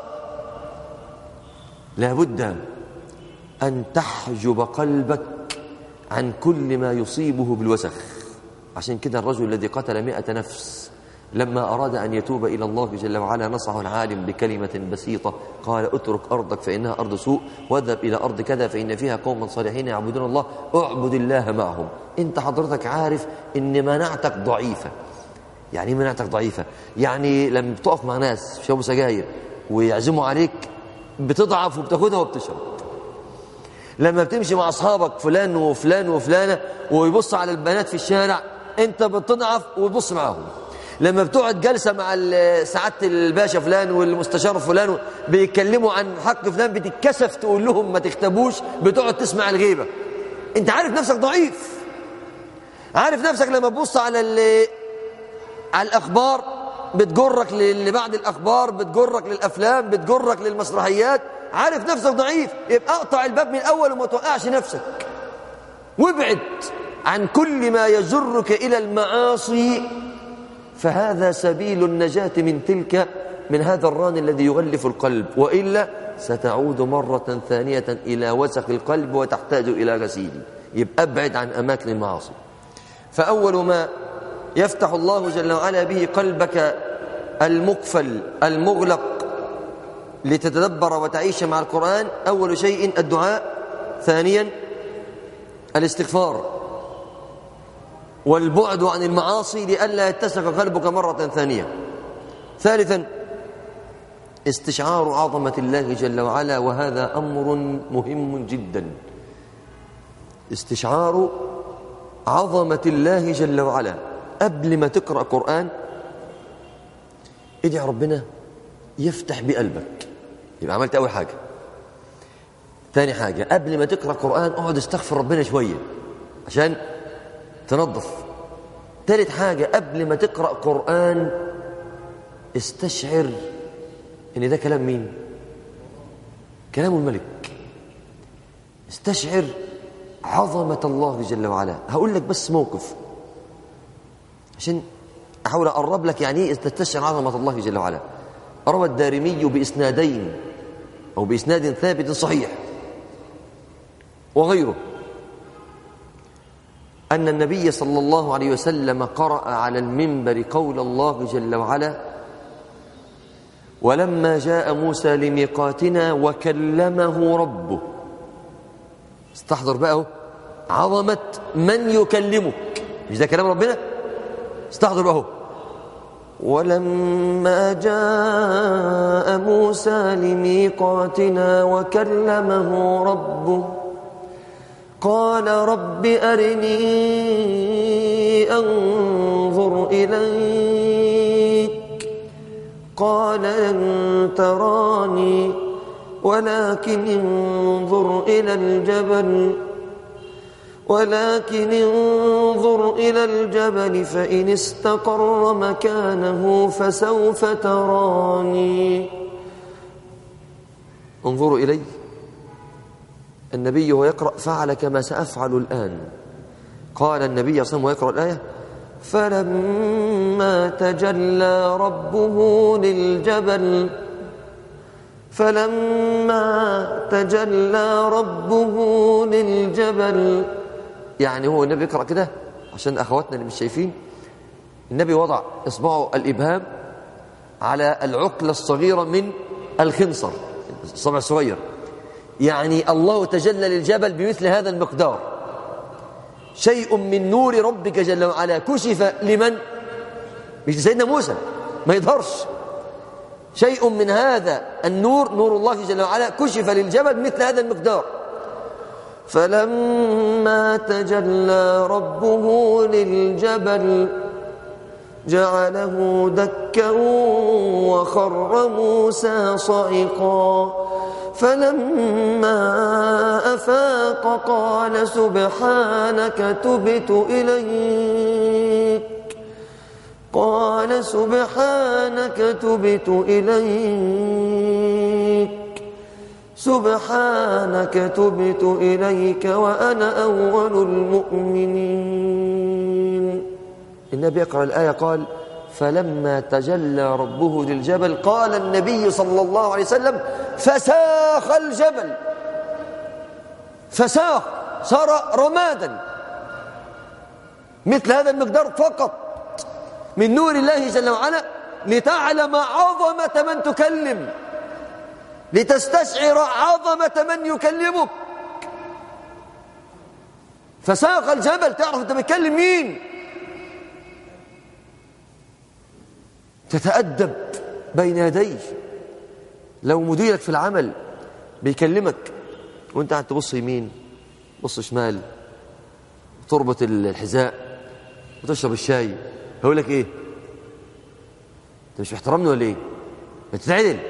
لابد ان تحجب قلبك عن كل ما يصيبه بالوسخ عشان كده الرجل الذي قتل مئة نفس لما أراد أن يتوب إلى الله جل وعلا نصحه العالم بكلمة بسيطة قال اترك أرضك فإنها أرض سوء واذهب إلى أرض كذا فإن فيها قوما صالحين يعبدون الله اعبد الله معهم أنت حضرتك عارف أن مناعتك ضعيفة يعني ايه مناعتك ضعيفة يعني لما بتقف مع ناس شربوا سجاير ويعزموا عليك بتضعف وبتاخدها وبتشرب لما بتمشي مع اصحابك فلان وفلان وفلانه ويبص على البنات في الشارع انت بتضعف وتبص معاهم لما بتقعد جلسه مع سعاده الباشا فلان والمستشار فلان بيتكلموا عن حق فلان بتتكسف تقول لهم ما تختبوش بتقعد تسمع الغيبه انت عارف نفسك ضعيف عارف نفسك لما تبص على اللي على الأخبار بتجرك اللي بعد الأخبار بتجرك للأفلام بتجرك للمسرحيات عارف نفسك ضعيف يبقى اقطع الباب من الأول وما توقعش نفسك وابعد عن كل ما يجرك إلى المعاصي فهذا سبيل النجاة من تلك من هذا الران الذي يغلف القلب وإلا ستعود مرة ثانية إلى وسخ القلب وتحتاج إلى غسيل يبقى ابعد عن أماكن المعاصي فأول ما يفتح الله جل وعلا به قلبك المقفل المغلق لتتدبر وتعيش مع القرآن أول شيء الدعاء ثانيا الاستغفار والبعد عن المعاصي لئلا يتسق قلبك مرة ثانية ثالثا استشعار عظمة الله جل وعلا وهذا أمر مهم جدا استشعار عظمة الله جل وعلا قبل ما تقرأ قرآن ادعي ربنا يفتح بقلبك يبقى عملت أول حاجة ثاني حاجة قبل ما تقرأ قرآن اقعد استغفر ربنا شوية عشان تنظف ثالث حاجة قبل ما تقرأ قرآن استشعر ان ده كلام مين كلام الملك استشعر عظمة الله جل وعلا هقول لك بس موقف عشان احاول اقرب لك يعني ايه تستشعر عظمه الله جل وعلا روى الدارمي باسنادين او باسناد ثابت صحيح وغيره ان النبي صلى الله عليه وسلم قرا على المنبر قول الله جل وعلا ولما جاء موسى لميقاتنا وكلمه ربه استحضر بقى عظمه من يكلمك مش ده كلام ربنا استحضر اهو ولما جاء موسى لميقاتنا وكلمه ربه قال رب أرني أنظر إليك قال لن تراني ولكن انظر إلى الجبل ولكن انظر إلى الجبل فإن استقر مكانه فسوف تراني انظروا إلي النبي ويقرأ فعل كما سأفعل الآن قال النبي صلى الله عليه وسلم ويقرأ الآية فلما تجلى ربه للجبل فلما تجلى ربه للجبل يعني هو النبي يقرأ كده عشان أخواتنا اللي مش شايفين النبي وضع إصبعه الإبهام على العقلة الصغيرة من الخنصر الصبع الصغير يعني الله تجلى للجبل بمثل هذا المقدار شيء من نور ربك جل وعلا كشف لمن مش سيدنا موسى ما يظهرش شيء من هذا النور نور الله جل وعلا كشف للجبل مثل هذا المقدار فلما تجلى ربه للجبل جعله دكا وخر موسى صعقا فلما أفاق قال سبحانك تبت إليك قال سبحانك تبت إليك سبحانك تبت إليك وأنا أول المؤمنين النبي يقرأ الآية قال فلما تجلى ربه للجبل قال النبي صلى الله عليه وسلم فساخ الجبل فساخ صار رمادا مثل هذا المقدار فقط من نور الله جل وعلا لتعلم عظمة من تكلم لتستشعر عظمة من يكلمك فساق الجبل تعرف انت بتكلم مين تتأدب بين يديه لو مديرك في العمل بيكلمك وانت قاعد تبص يمين تبص شمال تربط الحذاء وتشرب الشاي هقول لك ايه انت مش محترمني ولا ايه بتتعدل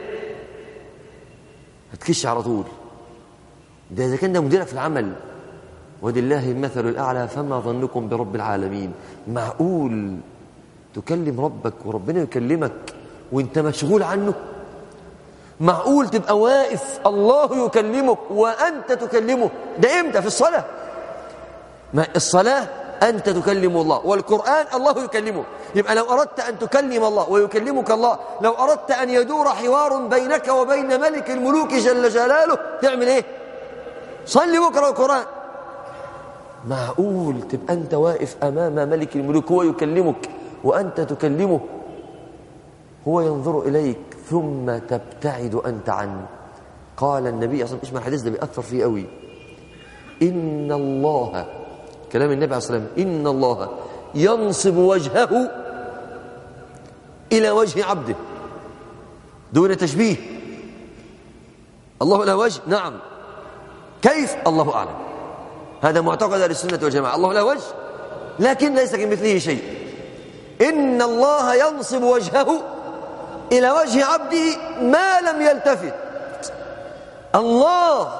هتكش على طول ده إذا كان ده مديرك في العمل ولله المثل الأعلى فما ظنكم برب العالمين معقول تكلم ربك وربنا يكلمك وانت مشغول عنه معقول تبقى واقف الله يكلمك وأنت تكلمه ده إمتى في الصلاة ما الصلاة أنت تكلم الله والقرآن الله يكلمه يبقى لو أردت أن تكلم الله ويكلمك الله لو أردت أن يدور حوار بينك وبين ملك الملوك جل جلاله تعمل إيه صلي بكرة القرآن معقول تبقى أنت واقف أمام ملك الملوك هو يكلمك وأنت تكلمه هو ينظر إليك ثم تبتعد أنت عنه قال النبي أصلا اسمع الحديث ده بيأثر فيه قوي إن الله كلام النبي عليه الصلاة والسلام إن الله ينصب وجهه إلى وجه عبده دون تشبيه الله له وجه نعم كيف الله أعلم هذا معتقد أهل السنة والجماعة الله له وجه لكن ليس كمثله شيء إن الله ينصب وجهه إلى وجه عبده ما لم يلتفت الله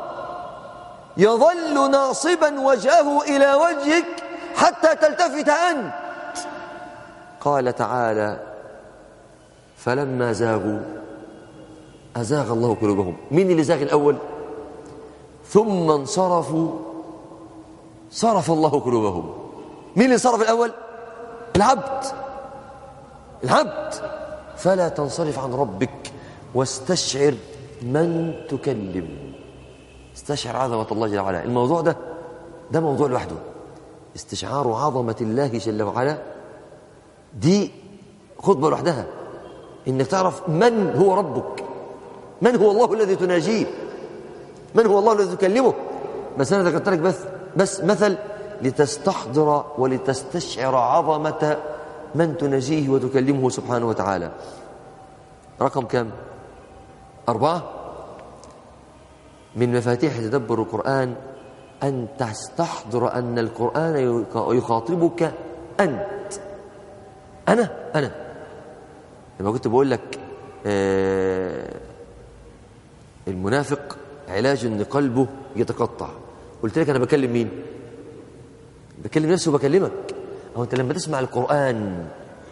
يظل ناصبا وجهه إلى وجهك حتى تلتفت أنت قال تعالى فلما زاغوا أزاغ الله قلوبهم مين اللي زاغ الأول ثم انصرفوا صرف الله قلوبهم مين اللي صرف الأول العبد العبد فلا تنصرف عن ربك واستشعر من تكلم استشعر عظمة الله جل وعلا الموضوع ده ده موضوع لوحده استشعار عظمة الله جل وعلا دي خطبة لوحدها إنك تعرف من هو ربك من هو الله الذي تناجيه من هو الله الذي تكلمه بس أنا ذكرت لك بس بس مثل لتستحضر ولتستشعر عظمة من تناجيه وتكلمه سبحانه وتعالى رقم كم أربعة من مفاتيح تدبر القرآن أن تستحضر أن القرآن يخاطبك أنت أنا أنا لما كنت بقول لك آه المنافق علاج ان قلبه يتقطع قلت لك انا بكلم مين بكلم نفسي وبكلمك هو انت لما تسمع القران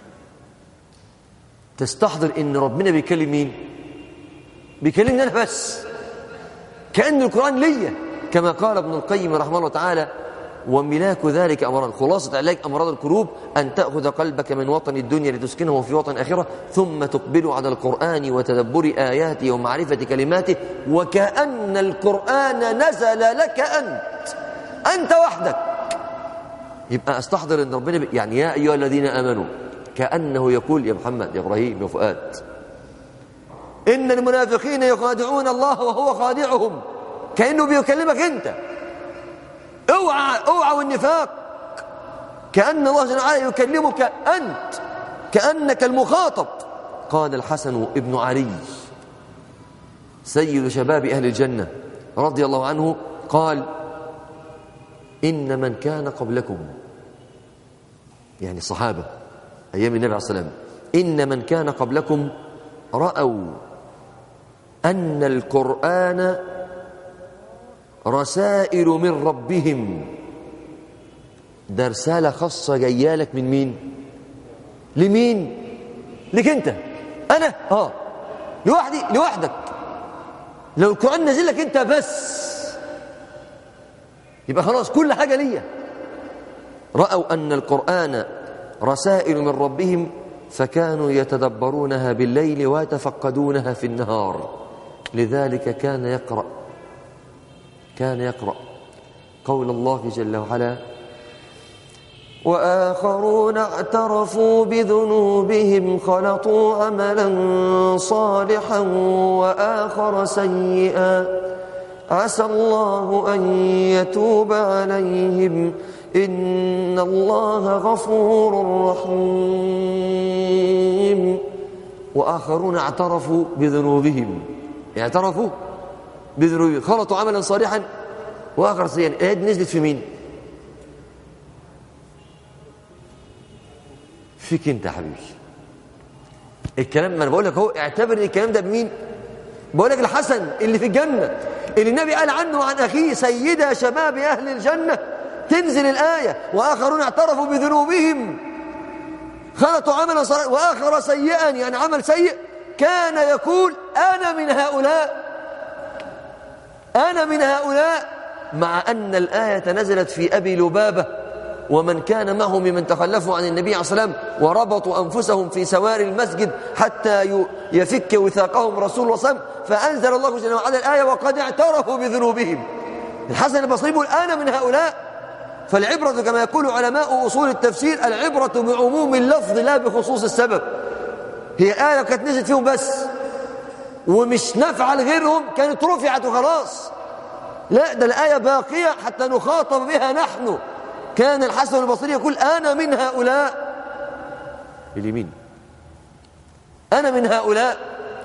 تستحضر ان ربنا بيكلم مين بيكلمني انا بس كان القران ليا كما قال ابن القيم رحمه الله تعالى وملاك ذلك أمران خلاصة علاج أمراض القلوب أن تأخذ قلبك من وطن الدنيا لتسكنه في وطن آخرة ثم تقبل على القرآن وتدبر آياته ومعرفة كلماته وكأن القرآن نزل لك أنت أنت وحدك يبقى استحضر أن ربنا يعني يا أيها الذين آمنوا كأنه يقول يا محمد يا إبراهيم يا فؤاد إن المنافقين يخادعون الله وهو خادعهم كأنه بيكلمك أنت اوعى اوعى والنفاق كأن الله جل وعلا يكلمك أنت كأنك المخاطب قال الحسن ابن علي سيد شباب أهل الجنة رضي الله عنه قال إن من كان قبلكم يعني الصحابة أيام النبي عليه الصلاة والسلام إن من كان قبلكم رأوا أن القرآن رسائل من ربهم ده رسالة خاصة جايالك من مين لمين لك انت انا اه لوحدي لوحدك لو القرآن نزل لك انت بس يبقى خلاص كل حاجة ليا رأوا أن القرآن رسائل من ربهم فكانوا يتدبرونها بالليل ويتفقدونها في النهار لذلك كان يقرأ كان يقرأ قول الله جل وعلا وآخرون اعترفوا بذنوبهم خلطوا عملا صالحا وآخر سيئا عسى الله أن يتوب عليهم إن الله غفور رحيم وآخرون اعترفوا بذنوبهم اعترفوا بذنوبهم خلطوا عملا صالحا وآخر سيئا الآيات نزلت في مين فيك انت يا حبيبي الكلام ما انا بقول لك اهو اعتبر ان الكلام ده بمين بقول لك الحسن اللي في الجنه اللي النبي قال عنه وعن اخيه سيدا شباب اهل الجنه تنزل الايه واخرون اعترفوا بذنوبهم خلطوا عملا صالحا واخر سيئا يعني عمل سيء كان يقول انا من هؤلاء انا من هؤلاء مع ان الايه نزلت في ابي لبابه ومن كان معه ممن تخلفوا عن النبي عليه الصلاة والسلام وربطوا أنفسهم في سوار المسجد حتى يفك وثاقهم رسول الله صلى الله عليه وسلم فأنزل الله جل وعلا الآية وقد اعترفوا بذنوبهم الحسن البصري يقول أنا من هؤلاء فالعبرة كما يقول علماء أصول التفسير العبرة بعموم اللفظ لا بخصوص السبب هي آية كانت نزلت فيهم بس ومش نافعة لغيرهم كانت رفعت وخلاص لا ده الآية باقية حتى نخاطب بها نحن كان الحسن البصري يقول أنا من هؤلاء اليمين أنا من هؤلاء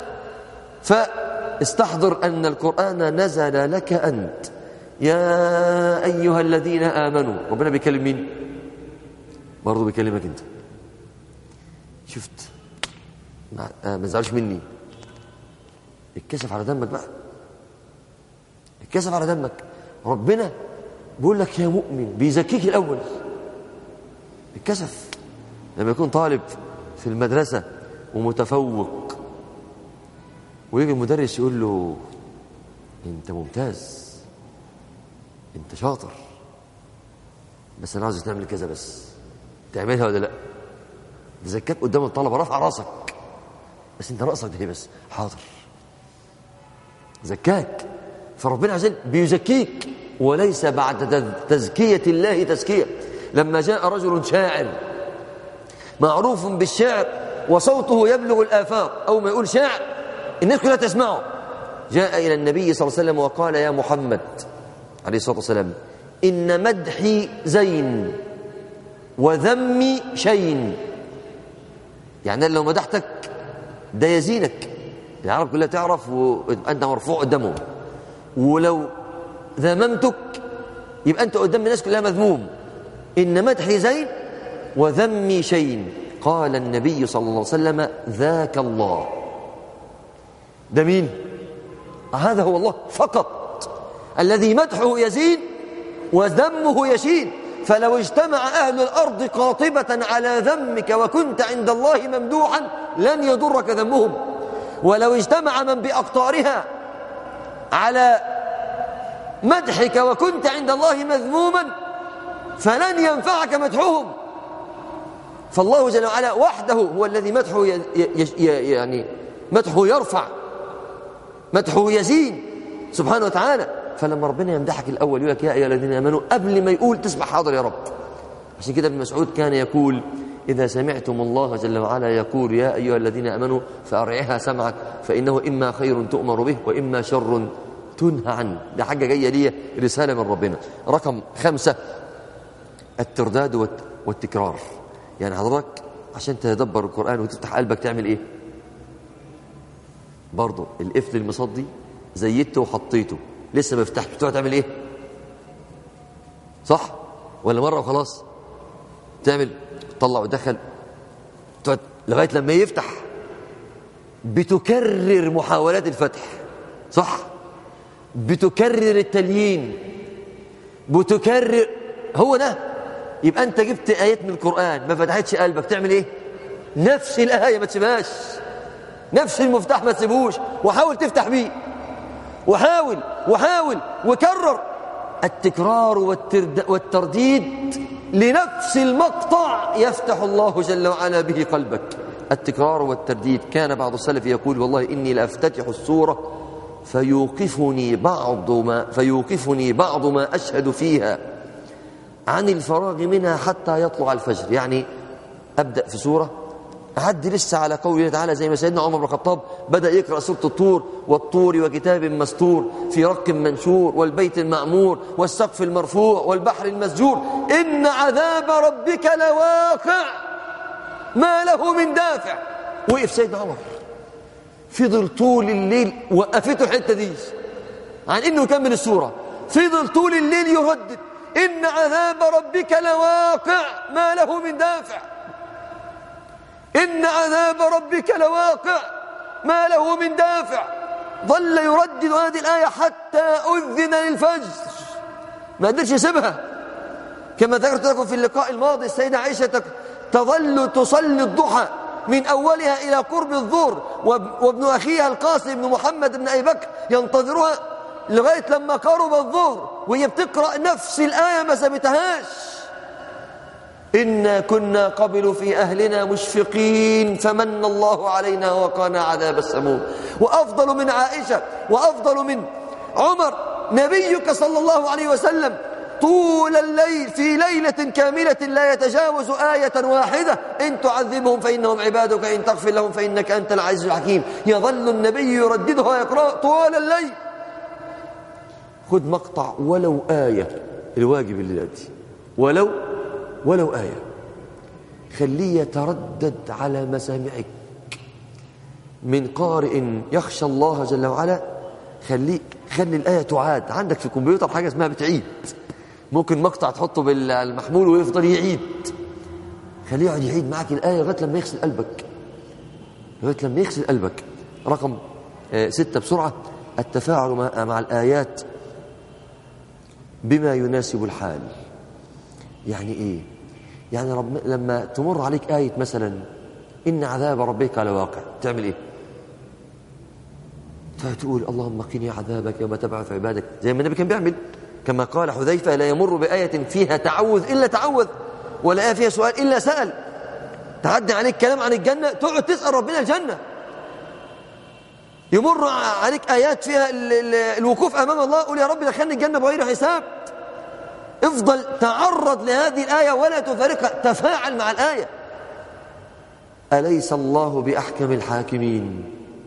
فاستحضر أن القرآن نزل لك أنت يا أيها الذين آمنوا ربنا بيكلم مين برضه بيكلمك أنت شفت ما, آه ما تزعلش مني اتكسف على دمك بقى اتكسف على دمك ربنا بيقول لك يا مؤمن بيزكيك الأول الكسف لما يكون طالب في المدرسة ومتفوق ويجي المدرس يقول له انت ممتاز انت شاطر بس انا عاوزك تعمل كذا بس تعملها ولا لا زكاك قدام الطلبه رفع راسك بس انت ناقصك ده بس حاضر زكاك فربنا عز وجل بيزكيك وليس بعد تزكية الله تزكية لما جاء رجل شاعر معروف بالشعر وصوته يبلغ الآفاق أو ما يقول شعر الناس كلها تسمعه جاء إلى النبي صلى الله عليه وسلم وقال يا محمد عليه الصلاة والسلام إن مدحي زين وذمي شين يعني لو مدحتك ده يزينك العرب كلها تعرف وأنت مرفوع قدامهم ولو ذممتك يبقى أنت قدام الناس كلها مذموم إن مدحي زين وذمي شين قال النبي صلى الله عليه وسلم ذاك الله ده مين هذا هو الله فقط الذي مدحه يزين وذمه يشين فلو اجتمع أهل الأرض قاطبة على ذمك وكنت عند الله ممدوحا لن يضرك ذمهم ولو اجتمع من بأقطارها على مدحك وكنت عند الله مذموما فلن ينفعك مدحهم فالله جل وعلا وحده هو الذي مدحه يعني مدحه يرفع مدحه يزين سبحانه وتعالى فلما ربنا يمدحك الأول يقول لك يا أيها الذين آمنوا قبل ما يقول تسمع حاضر يا رب عشان كده ابن مسعود كان يقول إذا سمعتم الله جل وعلا يقول يا أيها الذين آمنوا فأرعها سمعك فإنه إما خير تؤمر به وإما شر تنهى عنه ده حاجة جاية لي رسالة من ربنا رقم خمسة الترداد والتكرار يعني حضرتك عشان تتدبر القرآن وتفتح قلبك تعمل إيه برضه القفل المصدي زيته وحطيته لسه ما فتحت بتقعد تعمل ايه صح ولا مره وخلاص تعمل تطلع وتدخل تقعد لغايه لما يفتح بتكرر محاولات الفتح صح بتكرر التليين بتكرر هو ده يبقى انت جبت ايات من القران ما فتحتش قلبك تعمل ايه نفس الايه ما تسيبهاش نفس المفتاح ما تسيبوش وحاول تفتح بيه وحاول وحاول وكرر التكرار والترديد لنفس المقطع يفتح الله جل وعلا به قلبك التكرار والترديد كان بعض السلف يقول والله إني لأفتتح السورة فيوقفني بعض ما فيوقفني بعض ما أشهد فيها عن الفراغ منها حتى يطلع الفجر يعني أبدأ في سورة أعد لسه على قوله تعالى زي ما سيدنا عمر بن الخطاب بدأ يقرأ سورة الطور والطور وكتاب مستور في رق منشور والبيت المعمور والسقف المرفوع والبحر المسجور إن عذاب ربك لواقع ما له من دافع وقف سيدنا عمر فضل طول الليل وقفته الحته دي عن انه يكمل السوره فضل طول الليل يردد ان عذاب ربك لواقع ما له من دافع إن عذاب ربك لواقع ما له من دافع ظل يردد هذه الآية حتى أذن للفجر ما قدرش يسيبها كما ذكرت لكم في اللقاء الماضي السيدة عائشة تظل تصلي الضحى من أولها إلى قرب الظهر وابن أخيها القاسم بن محمد بن أبي بكر ينتظرها لغاية لما قرب الظهر وهي بتقرأ نفس الآية ما سبتهاش إنا كنا قبل في أهلنا مشفقين فمن الله علينا وقانا عذاب السموم وأفضل من عائشة وأفضل من عمر نبيك صلى الله عليه وسلم طول الليل في ليلة كاملة لا يتجاوز آية واحدة إن تعذبهم فإنهم عبادك إن تغفر لهم فإنك أنت العزيز الحكيم يظل النبي يرددها ويقرأ طول الليل خذ مقطع ولو آية الواجب الليلة ولو ولو آية خليه يتردد على مسامعك من قارئ يخشى الله جل وعلا خليه خلي الآية تعاد عندك في الكمبيوتر حاجة اسمها بتعيد ممكن مقطع تحطه بالمحمول ويفضل يعيد خليه يقعد يعيد معك الآية لغاية لما يغسل قلبك لغاية لما يغسل قلبك رقم آه، ستة بسرعة التفاعل مع الآيات بما يناسب الحال يعني إيه يعني رب لما تمر عليك آية مثلا إن عذاب ربك لواقع تعمل إيه فتقول اللهم قني عذابك يوم تبعث عبادك زي ما النبي كان بيعمل كما قال حذيفة لا يمر بآية فيها تعوذ إلا تعوذ ولا آية فيها سؤال إلا سأل تعدي عليك كلام عن الجنة تقعد تسأل ربنا الجنة يمر عليك آيات فيها الوقوف أمام الله قول يا رب دخلني الجنة بغير حساب افضل تعرض لهذه الآية ولا تفارقها تفاعل مع الآية أليس الله بأحكم الحاكمين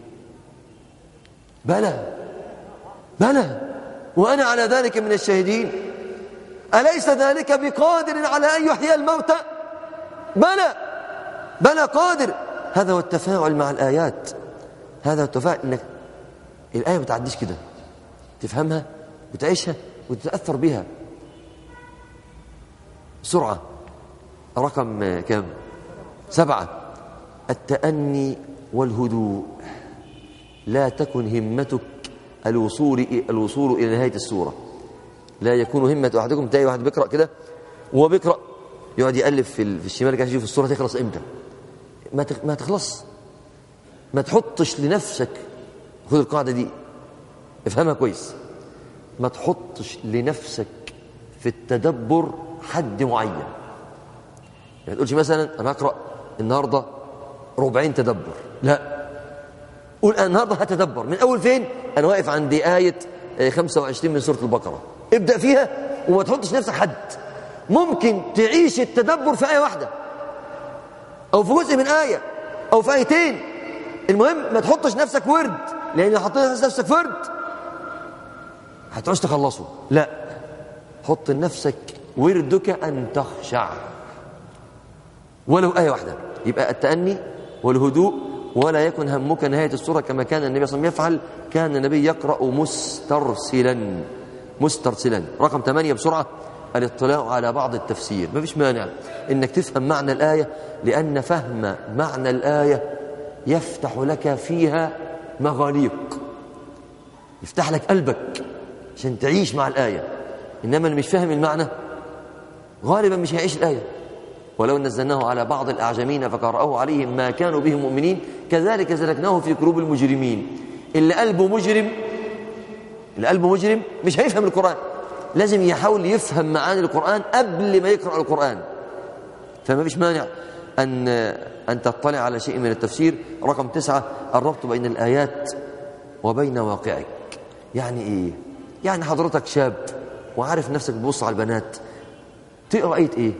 بلى بلى وأنا على ذلك من الشاهدين أليس ذلك بقادر على أن يحيي الموتى بلى بلى قادر هذا هو التفاعل مع الآيات هذا هو التفاعل إنك الآية ما تعديش كده تفهمها وتعيشها وتتأثر بها بسرعة رقم كم سبعة التأني والهدوء لا تكن همتك الوصول الوصول إلى نهاية السورة لا يكون همة أحدكم تلاقي واحد بيقرأ كده وهو بيقرأ يقعد يقلب في, في الشمال كده يشوف السورة تخلص إمتى ما ما تخلص ما تحطش لنفسك خد القاعدة دي افهمها كويس ما تحطش لنفسك في التدبر حد معين يعني تقولش مثلا أنا أقرأ النهاردة ربعين تدبر لا قول أنا النهاردة هتدبر من أول فين أنا واقف عند آية 25 من سورة البقرة ابدأ فيها وما تحطش نفسك حد ممكن تعيش التدبر في آية واحدة أو في جزء من آية أو في آيتين المهم ما تحطش نفسك ورد لأن لو حطيت نفسك ورد هتعوز تخلصه لا حط لنفسك وردك أن تخشع ولو آية واحدة يبقى التأني والهدوء ولا يكن همك نهاية السورة كما كان النبي صلى الله عليه وسلم يفعل كان النبي يقرأ مسترسلا مسترسلا رقم ثمانية بسرعة الاطلاع على بعض التفسير ما فيش مانع انك تفهم معنى الآية لأن فهم معنى الآية يفتح لك فيها مغاليق يفتح لك قلبك عشان تعيش مع الآية إنما اللي مش فاهم المعنى غالبا مش هيعيش الآية ولو نزلناه على بعض الأعجمين فقرأوه عليهم ما كانوا به مؤمنين كذلك سلكناه في قلوب المجرمين اللي قلبه مجرم اللي قلبه مجرم مش هيفهم القرآن لازم يحاول يفهم معاني القرآن قبل ما يقرأ القرآن فما فيش مانع أن أن تطلع على شيء من التفسير رقم تسعة الربط بين الآيات وبين واقعك يعني إيه؟ يعني حضرتك شاب وعارف نفسك بتبص على البنات تقرأ آية إيه؟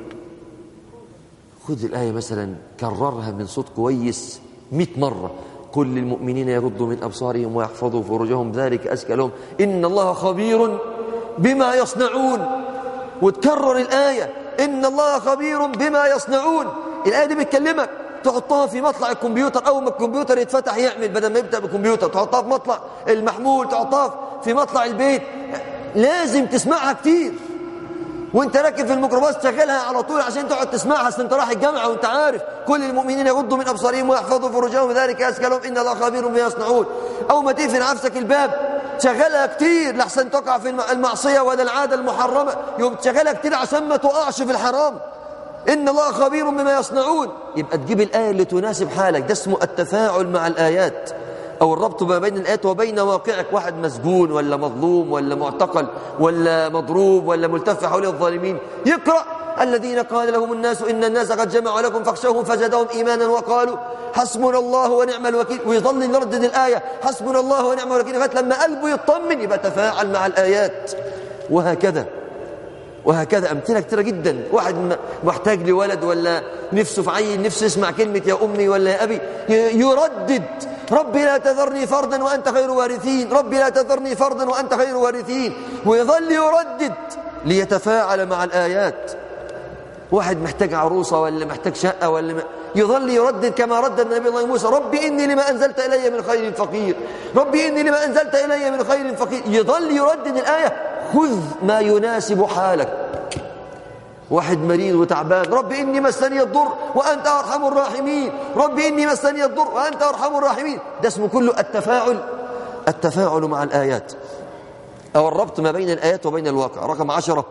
خذ الآية مثلا كررها من صوت كويس مئة مرة كل المؤمنين يغضوا من أبصارهم ويحفظوا فروجهم ذلك أزكى لهم إن الله خبير بما يصنعون وتكرر الآية إن الله خبير بما يصنعون الآية دي بتكلمك تحطها في مطلع الكمبيوتر أول ما الكمبيوتر يتفتح يعمل بدل ما يبدأ بالكمبيوتر تحطها في مطلع المحمول تحطها في مطلع البيت لازم تسمعها كتير وانت راكب في الميكروباص تشغلها على طول عشان تقعد تسمعها اصل انت رايح الجامعه وانت عارف كل المؤمنين يغضوا من ابصارهم ويحفظوا فروجهم ذلك ازكى لهم ان الله خبير بما يصنعون او ما تقفل نفسك الباب تشغلها كتير لحسن تقع في المعصيه ولا العاده المحرمه يوم تشغلها كتير عشان ما تقعش في الحرام إن الله خبير بما يصنعون يبقى تجيب الآية اللي تناسب حالك ده اسمه التفاعل مع الآيات أو الربط ما بين الآيات وبين واقعك واحد مسجون ولا مظلوم ولا معتقل ولا مضروب ولا ملتف حول الظالمين يقرأ الذين قال لهم الناس إن الناس قد جمعوا لكم فاخشوهم فزادهم إيمانا وقالوا حسبنا الله ونعم الوكيل ويظل يردد الآية حسبنا الله ونعم الوكيل لغاية لما قلبه يطمن يبقى تفاعل مع الآيات وهكذا وهكذا أمثلة كثيرة جدا واحد محتاج لولد ولا نفسه في عين نفسه يسمع كلمة يا أمي ولا يا أبي يردد ربي لا تذرني فردا وأنت خير وارثين ربي لا تذرني فردا وأنت خير وارثين ويظل يردد ليتفاعل مع الآيات واحد محتاج عروسة ولا محتاج شقة ولا م... يظل يردد كما ردد النبي الله موسى ربي إني لما أنزلت إلي من خير فقير ربي إني لما أنزلت إلي من خير فقير يظل يردد الآية خذ ما يناسب حالك واحد مريض وتعبان ربي إني مسني الضر وأنت أرحم الراحمين ربي إني مسني الضر وأنت أرحم الراحمين ده اسمه كله التفاعل التفاعل مع الآيات أو الربط ما بين الآيات وبين الواقع رقم عشرة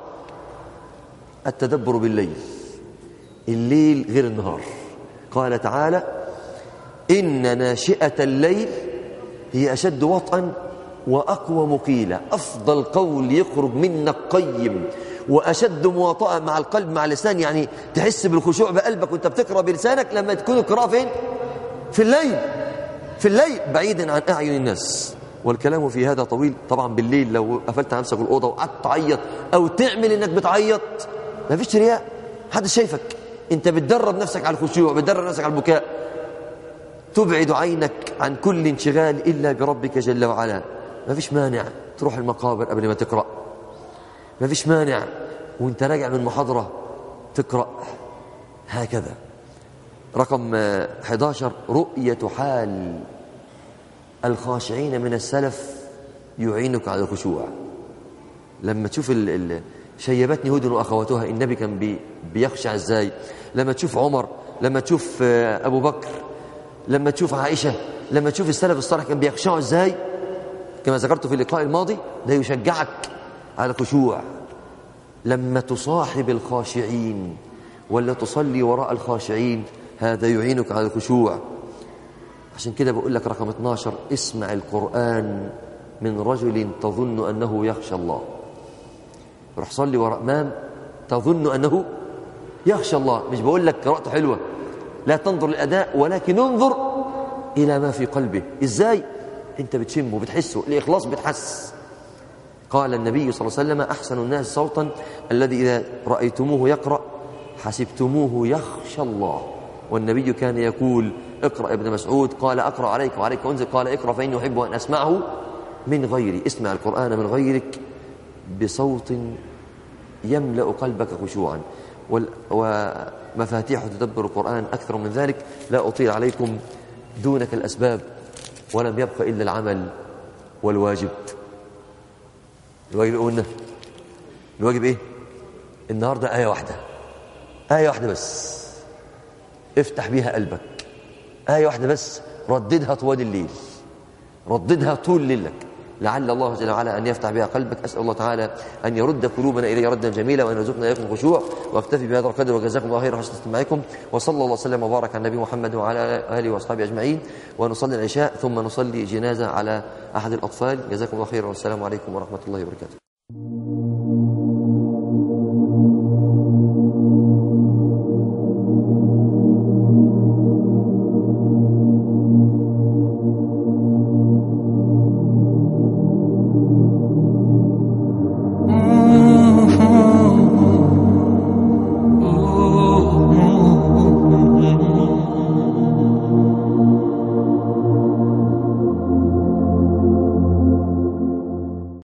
التدبر بالليل الليل غير النهار قال تعالى إن ناشئة الليل هي أشد وطئا وأقوى مقيلة أفضل قول يخرج منك قيم وأشد مواطأة مع القلب مع اللسان يعني تحس بالخشوع بقلبك وانت بتقرأ بلسانك لما تكون القراءة فين في الليل في الليل بعيدا عن أعين الناس والكلام في هذا طويل طبعا بالليل لو قفلت نفسك الأوضة وقعدت تعيط أو تعمل إنك بتعيط ما فيش رياء حد شايفك انت بتدرب نفسك على الخشوع بتدرب نفسك على البكاء تبعد عينك عن كل انشغال إلا بربك جل وعلا ما فيش مانع تروح المقابر قبل ما تقرأ ما فيش مانع وانت راجع من محاضرة تقرأ هكذا رقم 11 رؤية حال الخاشعين من السلف يعينك على الخشوع لما تشوف ال ال شيبتني هود واخواتها النبي كان بي بيخشع ازاي لما تشوف عمر لما تشوف ابو بكر لما تشوف عائشه لما تشوف السلف الصالح كان بيخشعوا ازاي كما ذكرت في اللقاء الماضي ده يشجعك على الخشوع لما تصاحب الخاشعين ولا تصلي وراء الخاشعين هذا يعينك على الخشوع عشان كده بقول لك رقم 12 اسمع القرآن من رجل تظن أنه يخشى الله روح صلي وراء إمام تظن أنه يخشى الله مش بقول لك قراءته حلوة لا تنظر للأداء ولكن انظر إلى ما في قلبه إزاي أنت بتشمه بتحسه الإخلاص بتحس قال النبي صلى الله عليه وسلم أحسن الناس صوتا الذي إذا رأيتموه يقرأ حسبتموه يخشى الله والنبي كان يقول اقرأ ابن مسعود قال أقرأ عليك وعليك أنزل قال اقرأ فإني أحب أن أسمعه من غيري اسمع القرآن من غيرك بصوت يملأ قلبك خشوعا ومفاتيح تدبر القرآن أكثر من ذلك لا أطيل عليكم دونك الأسباب ولم يبق إلا العمل والواجب الواجب قلنا الواجب إيه النهاردة آية واحدة آية واحدة بس افتح بيها قلبك آية واحدة بس رددها طوال الليل رددها طول ليلك لعل الله جل وعلا أن يفتح بها قلبك أسأل الله تعالى أن يرد قلوبنا إليه ردا جميلا وأن يرزقنا إياكم الخشوع واكتفي بهذا القدر وجزاكم الله خيرا حسن استماعكم وصلى الله وسلم وبارك على النبي محمد وعلى آله وأصحابه أجمعين ونصلي العشاء ثم نصلي جنازة على أحد الأطفال جزاكم الله خيرا والسلام عليكم ورحمة الله وبركاته